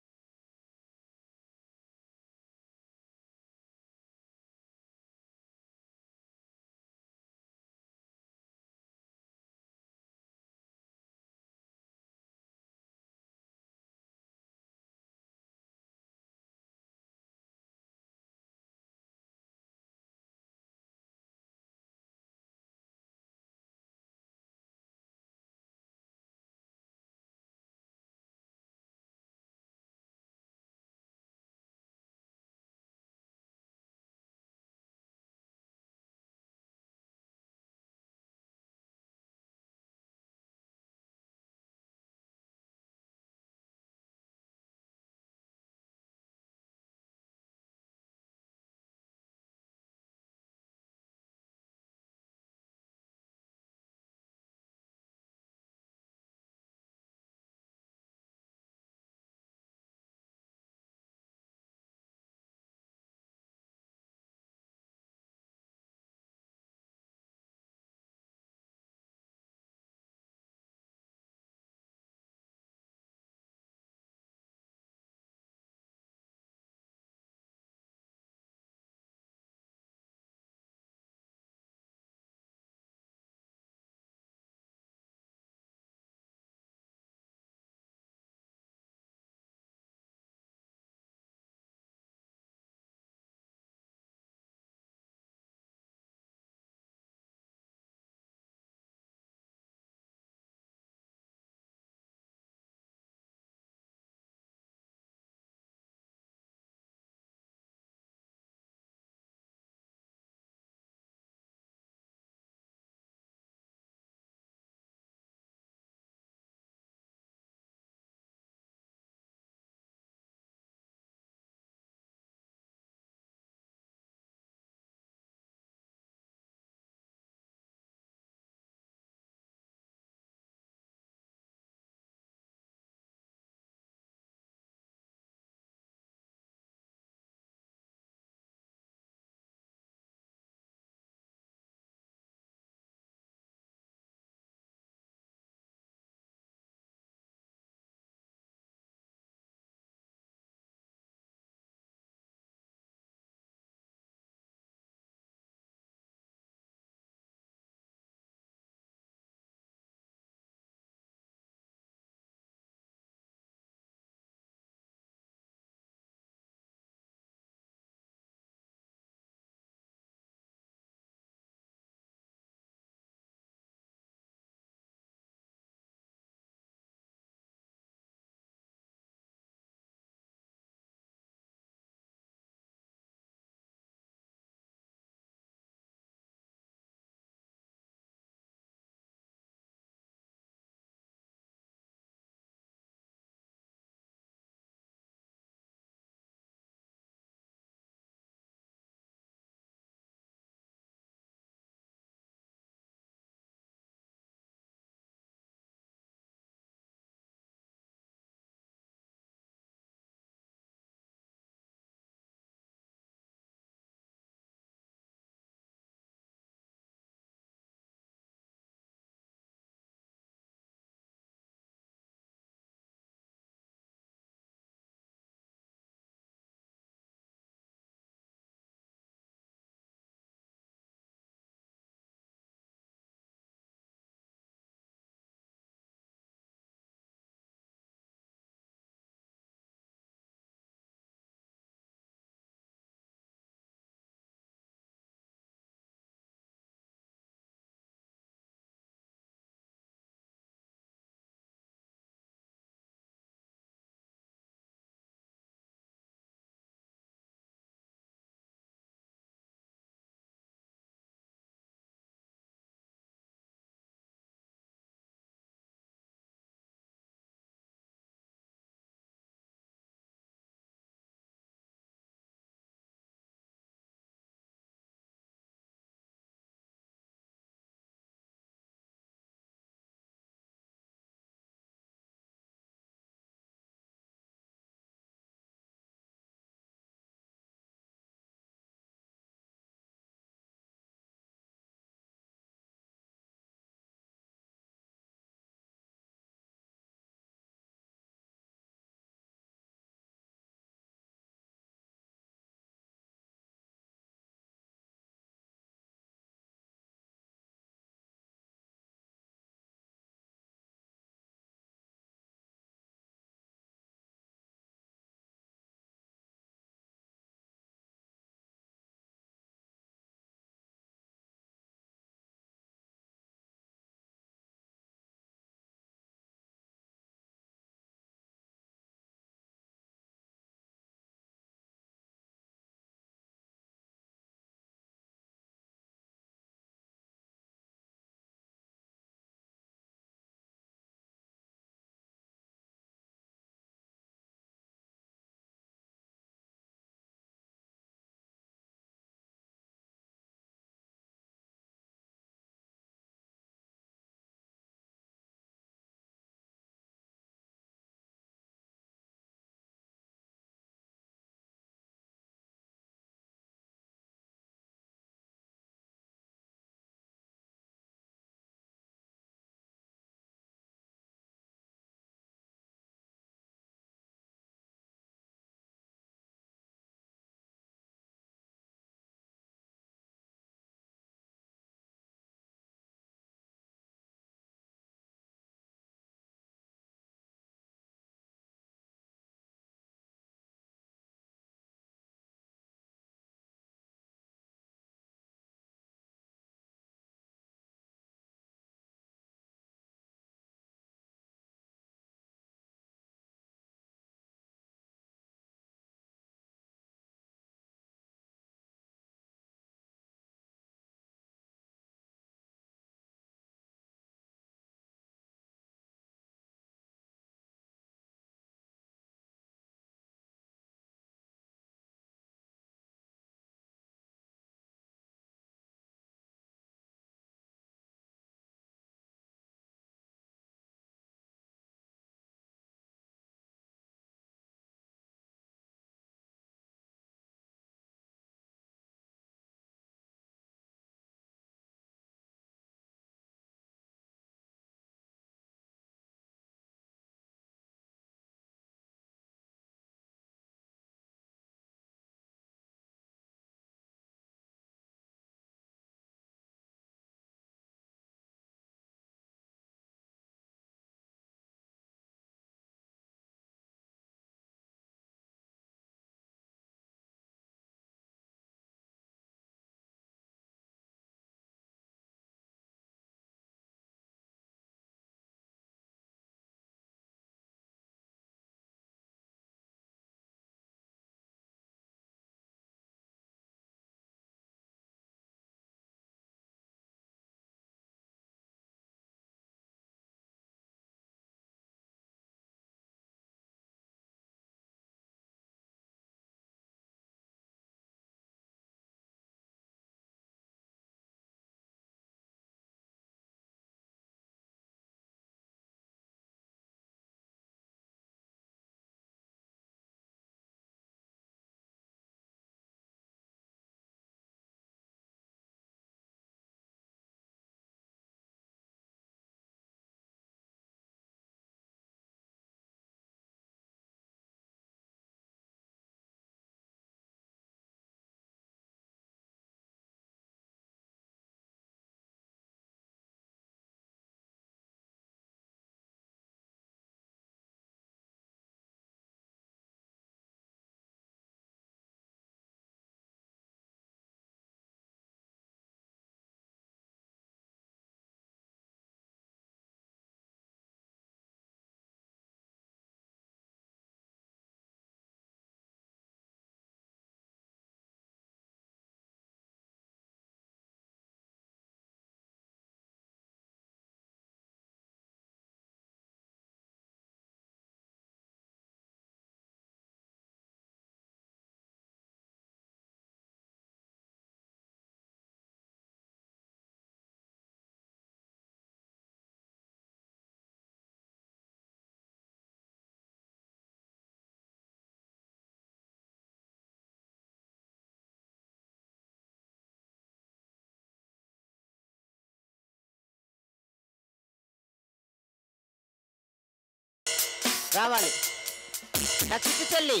రావాలి నా చిట్టి చెల్లి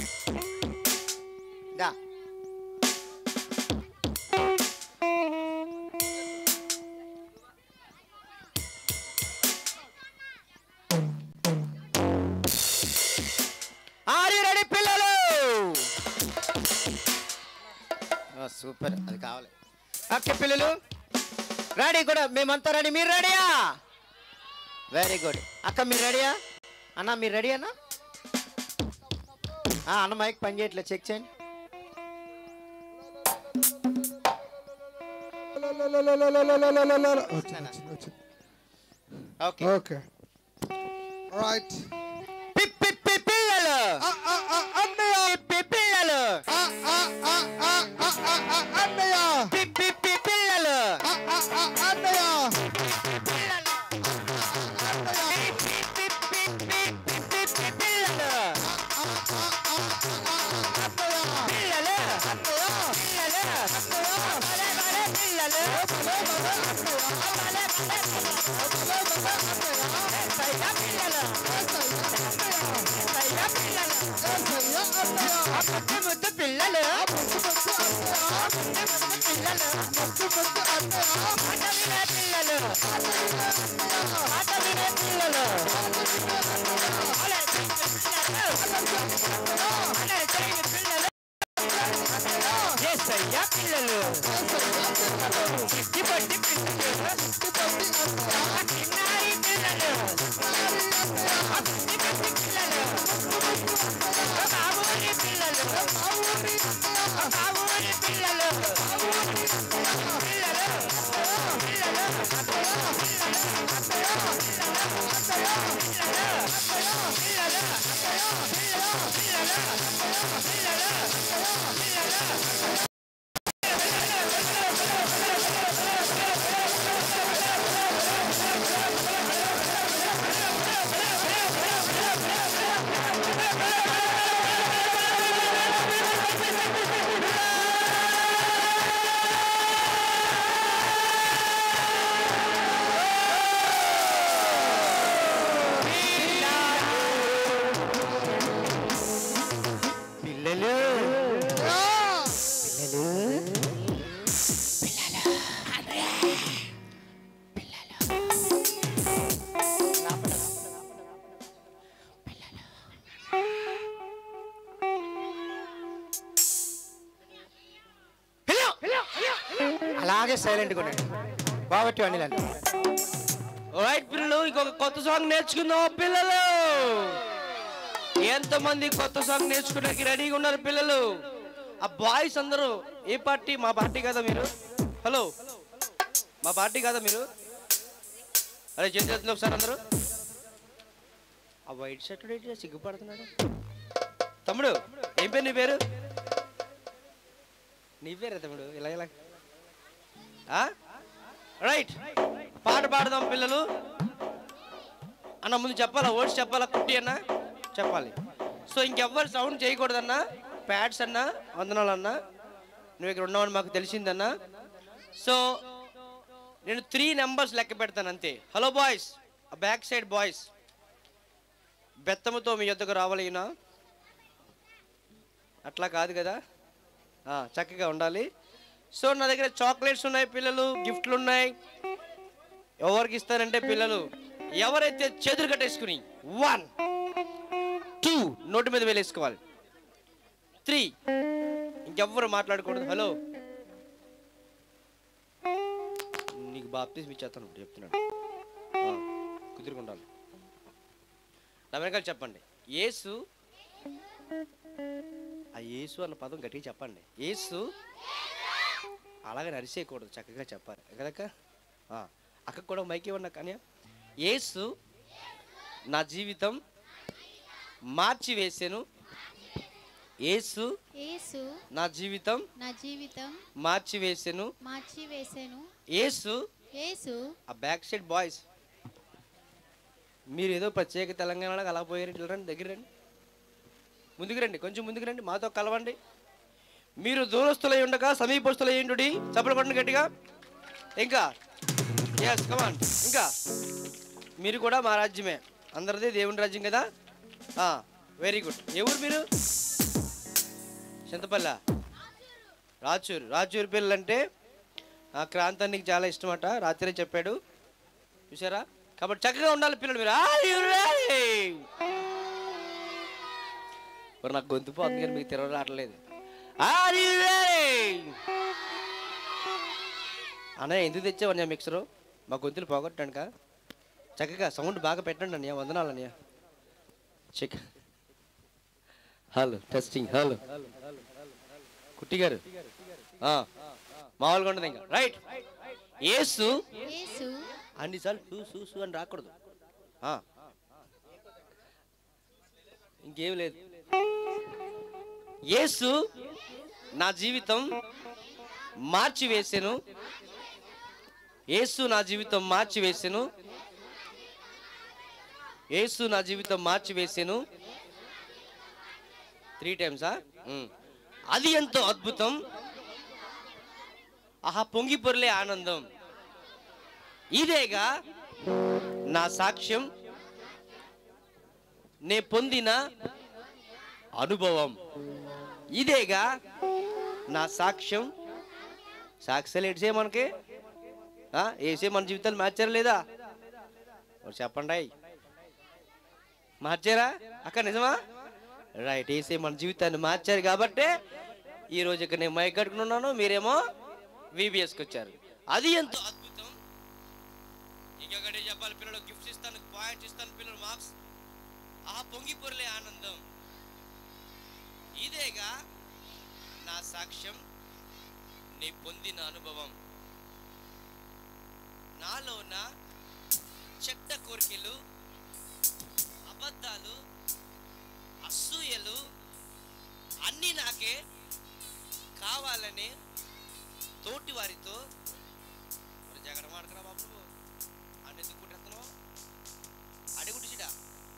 దా ఆర్ యు రెడీ పిల్లలు సూపర్ అది కావాలి ఓకే పిల్లలు రెడీ కూడా మేమంతా రెడీ మీరు రెడీయా వెరీ గుడ్ అక్క మీరు రెడీయా అన్న మీరు రెడీ అన్న ఆ, అన్న మైక్ పని చేయట్లేదు చెక్ చేయండి ఓకే ఓకే రైట్ పిప్ పిప్ పిప్ పిల్లలు పిప్ పిల్లలు అన్నయ్య పిప్ పిప్ పిప్ పిల్లలు అన్నయ్య పిల్లలు పిల్లలు పిల్లలు అలాగే సైలెంట్గా ఉండండి బాబట్టి అనిల్ అండి రైట్ పిల్లలు ఇంకొక కొత్త సాంగ్ నేర్చుకుందాం పిల్లలు ఎంతమంది కొత్త సాంగ్ నేర్చుకోవడానికి రెడీగా ఉన్నారు పిల్లలు ఆ బాయ్స్ అందరూ ఏ పార్టీ మా పార్టీ కదా మీరు హలో మా పార్టీ కదా మీరు అరే చేతి ఎత్తున ఒకసారి అందరూ ఆ వైట్ షర్ట్ ఏంటి సిగ్గుపడుతున్నాడు తమ్ముడు ఏం పేరు నీ పేరు నీ పేరే తమ్ముడు ఇలా ఇలా ఆ? రైట్ పాట పాడదాం పిల్లలు అన్న ముందు చెప్పాలా ఓట్స్ చెప్పాలా కుట్టి అన్న చెప్పాలి సో ఇంకెవ్వరు సౌండ్ చేయకూడదన్నా ప్యాడ్స్ అన్నా వందనాలు అన్నా నువ్వు ఇక్కడ ఉన్నావని మాకు తెలిసిందన్నా సో నేను త్రీ నెంబర్స్ లెక్క పెడతాను అంతే hello boys back side boys బెత్తముతో మీ యొద్దకు రావాలినా అట్లా కాదు కదా ఆ, చక్కగా ఉండాలి సో నా దగ్గర చాక్లెట్స్ ఉన్నాయి పిల్లలు గిఫ్ట్లు ఉన్నాయి ఎవరికి ఇస్తారంటే పిల్లలు ఎవరైతే చేతులు కట్టేసుకుని వన్ టూ నోటి మీద వేలేసుకోవాలి త్రీ ఇంకెవ్వరు మాట్లాడకూడదు హలో నీకు బాప్తీస్ ఇచ్చేస్తాను ఇప్పుడు చెప్తున్నాడు ఆ, కుదురుకుండాలి నా వెనకాల చెప్పండి యేసు ఆ యేసు అన్న పదం గట్టిగా చెప్పండి యేసు అలాగే నరిసేయకూడదు చక్కగా చెప్పాలి కదక్క ఆ, అక్క కూడా మైక్ ఇవ్వండి కానీ యేసు నా జీవితం మార్చి వేసాను యేసు యేసు నా జీవితం నా జీవితం మార్చి వేసాను మార్చి వేసాను యేసు యేసు ఆ బ్యాక్ సైడ్ బాయ్స్ మీరు ఏదో ప్రత్యేక తెలంగాణలో అలా పోయారు ఇట్లా రండి దగ్గర రండి ముందుకు రండి కొంచెం ముందుకు రండి మాతో కలవండి మీరు దూరస్తులై ఉండగా సమీపస్తులై ఉండు చప్పలు కొట్టండి గట్టిగా ఇంకా ఎస్ కమాన్ ఇంకా మీరు కూడా మా రాజ్యమే అందరిది దేవుని రాజ్యం కదా వెరీ గుడ్ ఎవరు మీరు చింతపల్లి రాచూరు రాచూరు పిల్లలు అంటే ఆ క్రాంతానికి చాలా ఇష్టమట రాత్రి చెప్పాడు చూసారా కాబట్టి చక్కగా ఉండాలి పిల్లలు మీరు Are you ready? మరి నాకు గొంతు పోతుంది కానీ మీకు తిరగ రావట్లేదు Are you ready? అన్నయ్య ఎందుకు తెచ్చావన్నయ్య మిక్సరు మా గొంతులు పోగొట్టండి చక్కగా సౌండ్ బాగా పెట్టండి అన్నయ్య వందనాలు అన్నయ్య చెక్ హలో టెస్టింగ్ హలో కుట్టి గారు ఆ, మామూలుగా ఉండదు ఇంకా రైట్ యేసు యేసు అన్నిసార్లు సూ సూ సూ అని రాకూడదు ఆ. ఇంకేం లేదు యేసు నా జీవితం మార్చి వేసాను యేసు నా జీవితం మార్చి వేసాను యేసు నా జీవితం మార్చి వేసాను త్రీ టైమ్సా అది ఎంతో అద్భుతం ఆహా పొంగి పొరలే ఆనందం ఇదేగా నా సాక్ష్యం నే పొందిన అనుభవం ఇదేగా నా సాక్ష్యం సాక్ష్యాలు ఏడ్చే మనకి ఆ, ఏసే మన జీవితాలు మార్చారా లేదా మరి చెప్పండి అయ్. మార్చారా అక్క నిజమా రైట్ ఏసే మన జీవితాన్ని మార్చారు కాబట్టే ఈ రోజు ఇక్కడ నేను మైక్ కట్టుకుని ఉన్నాను మీరేమో విబిఎస్కి వచ్చారు అది ఎంతో అద్భుతం ఇంకొకటి చెప్పాలి పిల్లలు గిఫ్ట్స్ ఇస్తాను పాయింట్స్ ఇస్తాను పిల్లలు మార్క్స్ ఆ పొంగి పొరలే ఆనందం ఇదేగా నా సాక్ష్యం నీ పొందిన అనుభవం నాలోన చెడ్డ కోరికలు అబద్ధాలు అసూయలు అన్నీ నాకే కావాలని తోటి వారితో మరి జగడ మాడకరా బాబు నువ్వు అని ఎందుకు కుట్టేస్తున్నావు అడుగుడిచిడా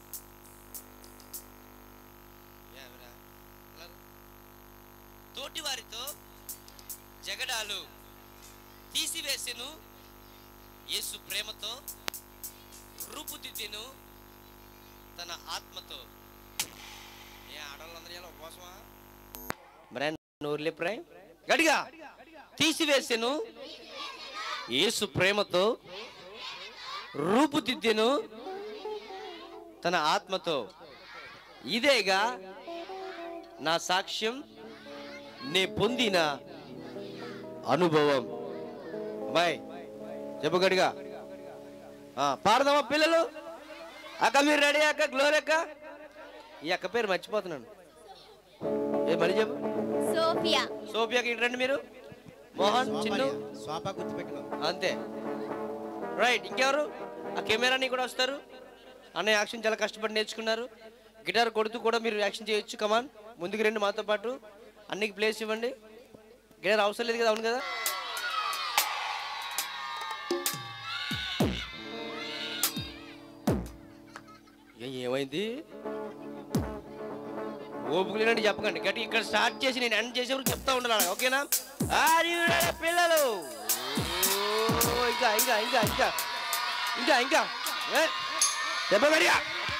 తోటి వారితో జగడాలు తీసివేసెను యేసు ప్రేమతో రూపుదిద్దిను తన ఆత్మతో ఏ ఆడవాళ్ళందరూ ఎలా ఉపవాసమా మరి నోరు లేపురాయ్ గడిగా తీసివేసెను యేసు ప్రేమతో రూపుదిద్దెను తన ఆత్మతో ఇదేగా నా సాక్ష్యం నే పొందిన అనుభవం బాయ్ చెప్పు గడిగా ఆ, పాడదామా పిల్లలు అక్క మీరు రెడీ అక్క గ్లోరీ అక్క ఈ అక్క పేరు మర్చిపోతున్నాను ఏ మళ్ళీ చెప్పు సోఫియా సోఫియాకి ఇటు రండి మీరు మోహన్ చిన్ను స్వాప గుర్తుపెట్టుకో అంతే రైట్ ఇంకెవరు ఆ కెమెరాని కూడా వస్తారు అన్నయ్య యాక్షన్ చాలా కష్టపడి నేర్చుకున్నారు గిటార్ కొడుతూ కూడా మీరు యాక్షన్ చేయొచ్చు కమాన్ ముందుకు రండి మాతో పాటు అన్నికి ప్లేస్ ఇవ్వండి గిటార్ అవసరం లేదు కదా అవును కదా ఏ- ఏమైంది ఓపిక లేనండి చెప్పకండి గట్టి ఇక్కడ స్టార్ట్ చేసి నేను ఎండ్ చేసేవరకు చెప్తా ఉండాలి ఓకేనా Are you ready, పిల్లలు ఓ, ఇంకా ఇంకా ఇంకా ఇంకా ఇంకా ఇంకా ఏ? దెబ్బ గడిగా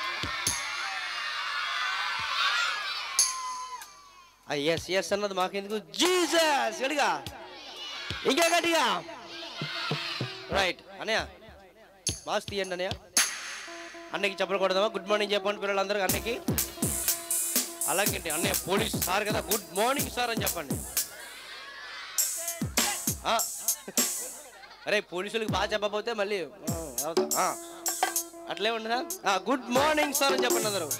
ఎస్ ఎస్ అన్నది మాకెందుకు జీసస్ గడిగా ఇంకా గట్టిగా రైట్ అన్నయ్య మాస్ తీయండి అన్నయ్య అన్నకి చెప్పకూడదమ్మా గుడ్ మార్నింగ్ చెప్పండి పిల్లలందరూ అన్నకి అలాగే అన్నయ్య పోలీస్ సార్ కదా గుడ్ మార్నింగ్ సార్ అని చెప్పండి ఆ. అరే పోలీసులకు బాగా చెప్పకపోతే మళ్ళీ ఆ, అవుతా. ఆ. అట్లే ఉండదా గుడ్ మార్నింగ్ సార్ అని చెప్పండి అందరూ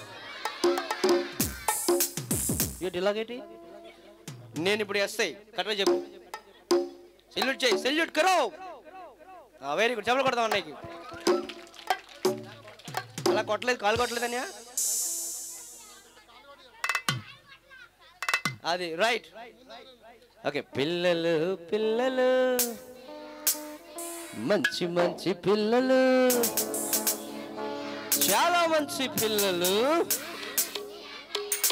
ఏంటి ఇలాగేటి నేను ఇప్పుడు ఎస్ఐ కరెక్ట్గా చెప్పు సెల్యూట్ చేయి సెల్యూట్ కరో వెరీ గుడ్ చెప్పలు కొడతాం అన్నయ్యకి అలా కొట్టలేదు కాలు కొట్టలేదన్యా అది రైట్ ఓకే పిల్లలు పిల్లలు మంచి మంచి పిల్లలు చాలా మంచి పిల్లలు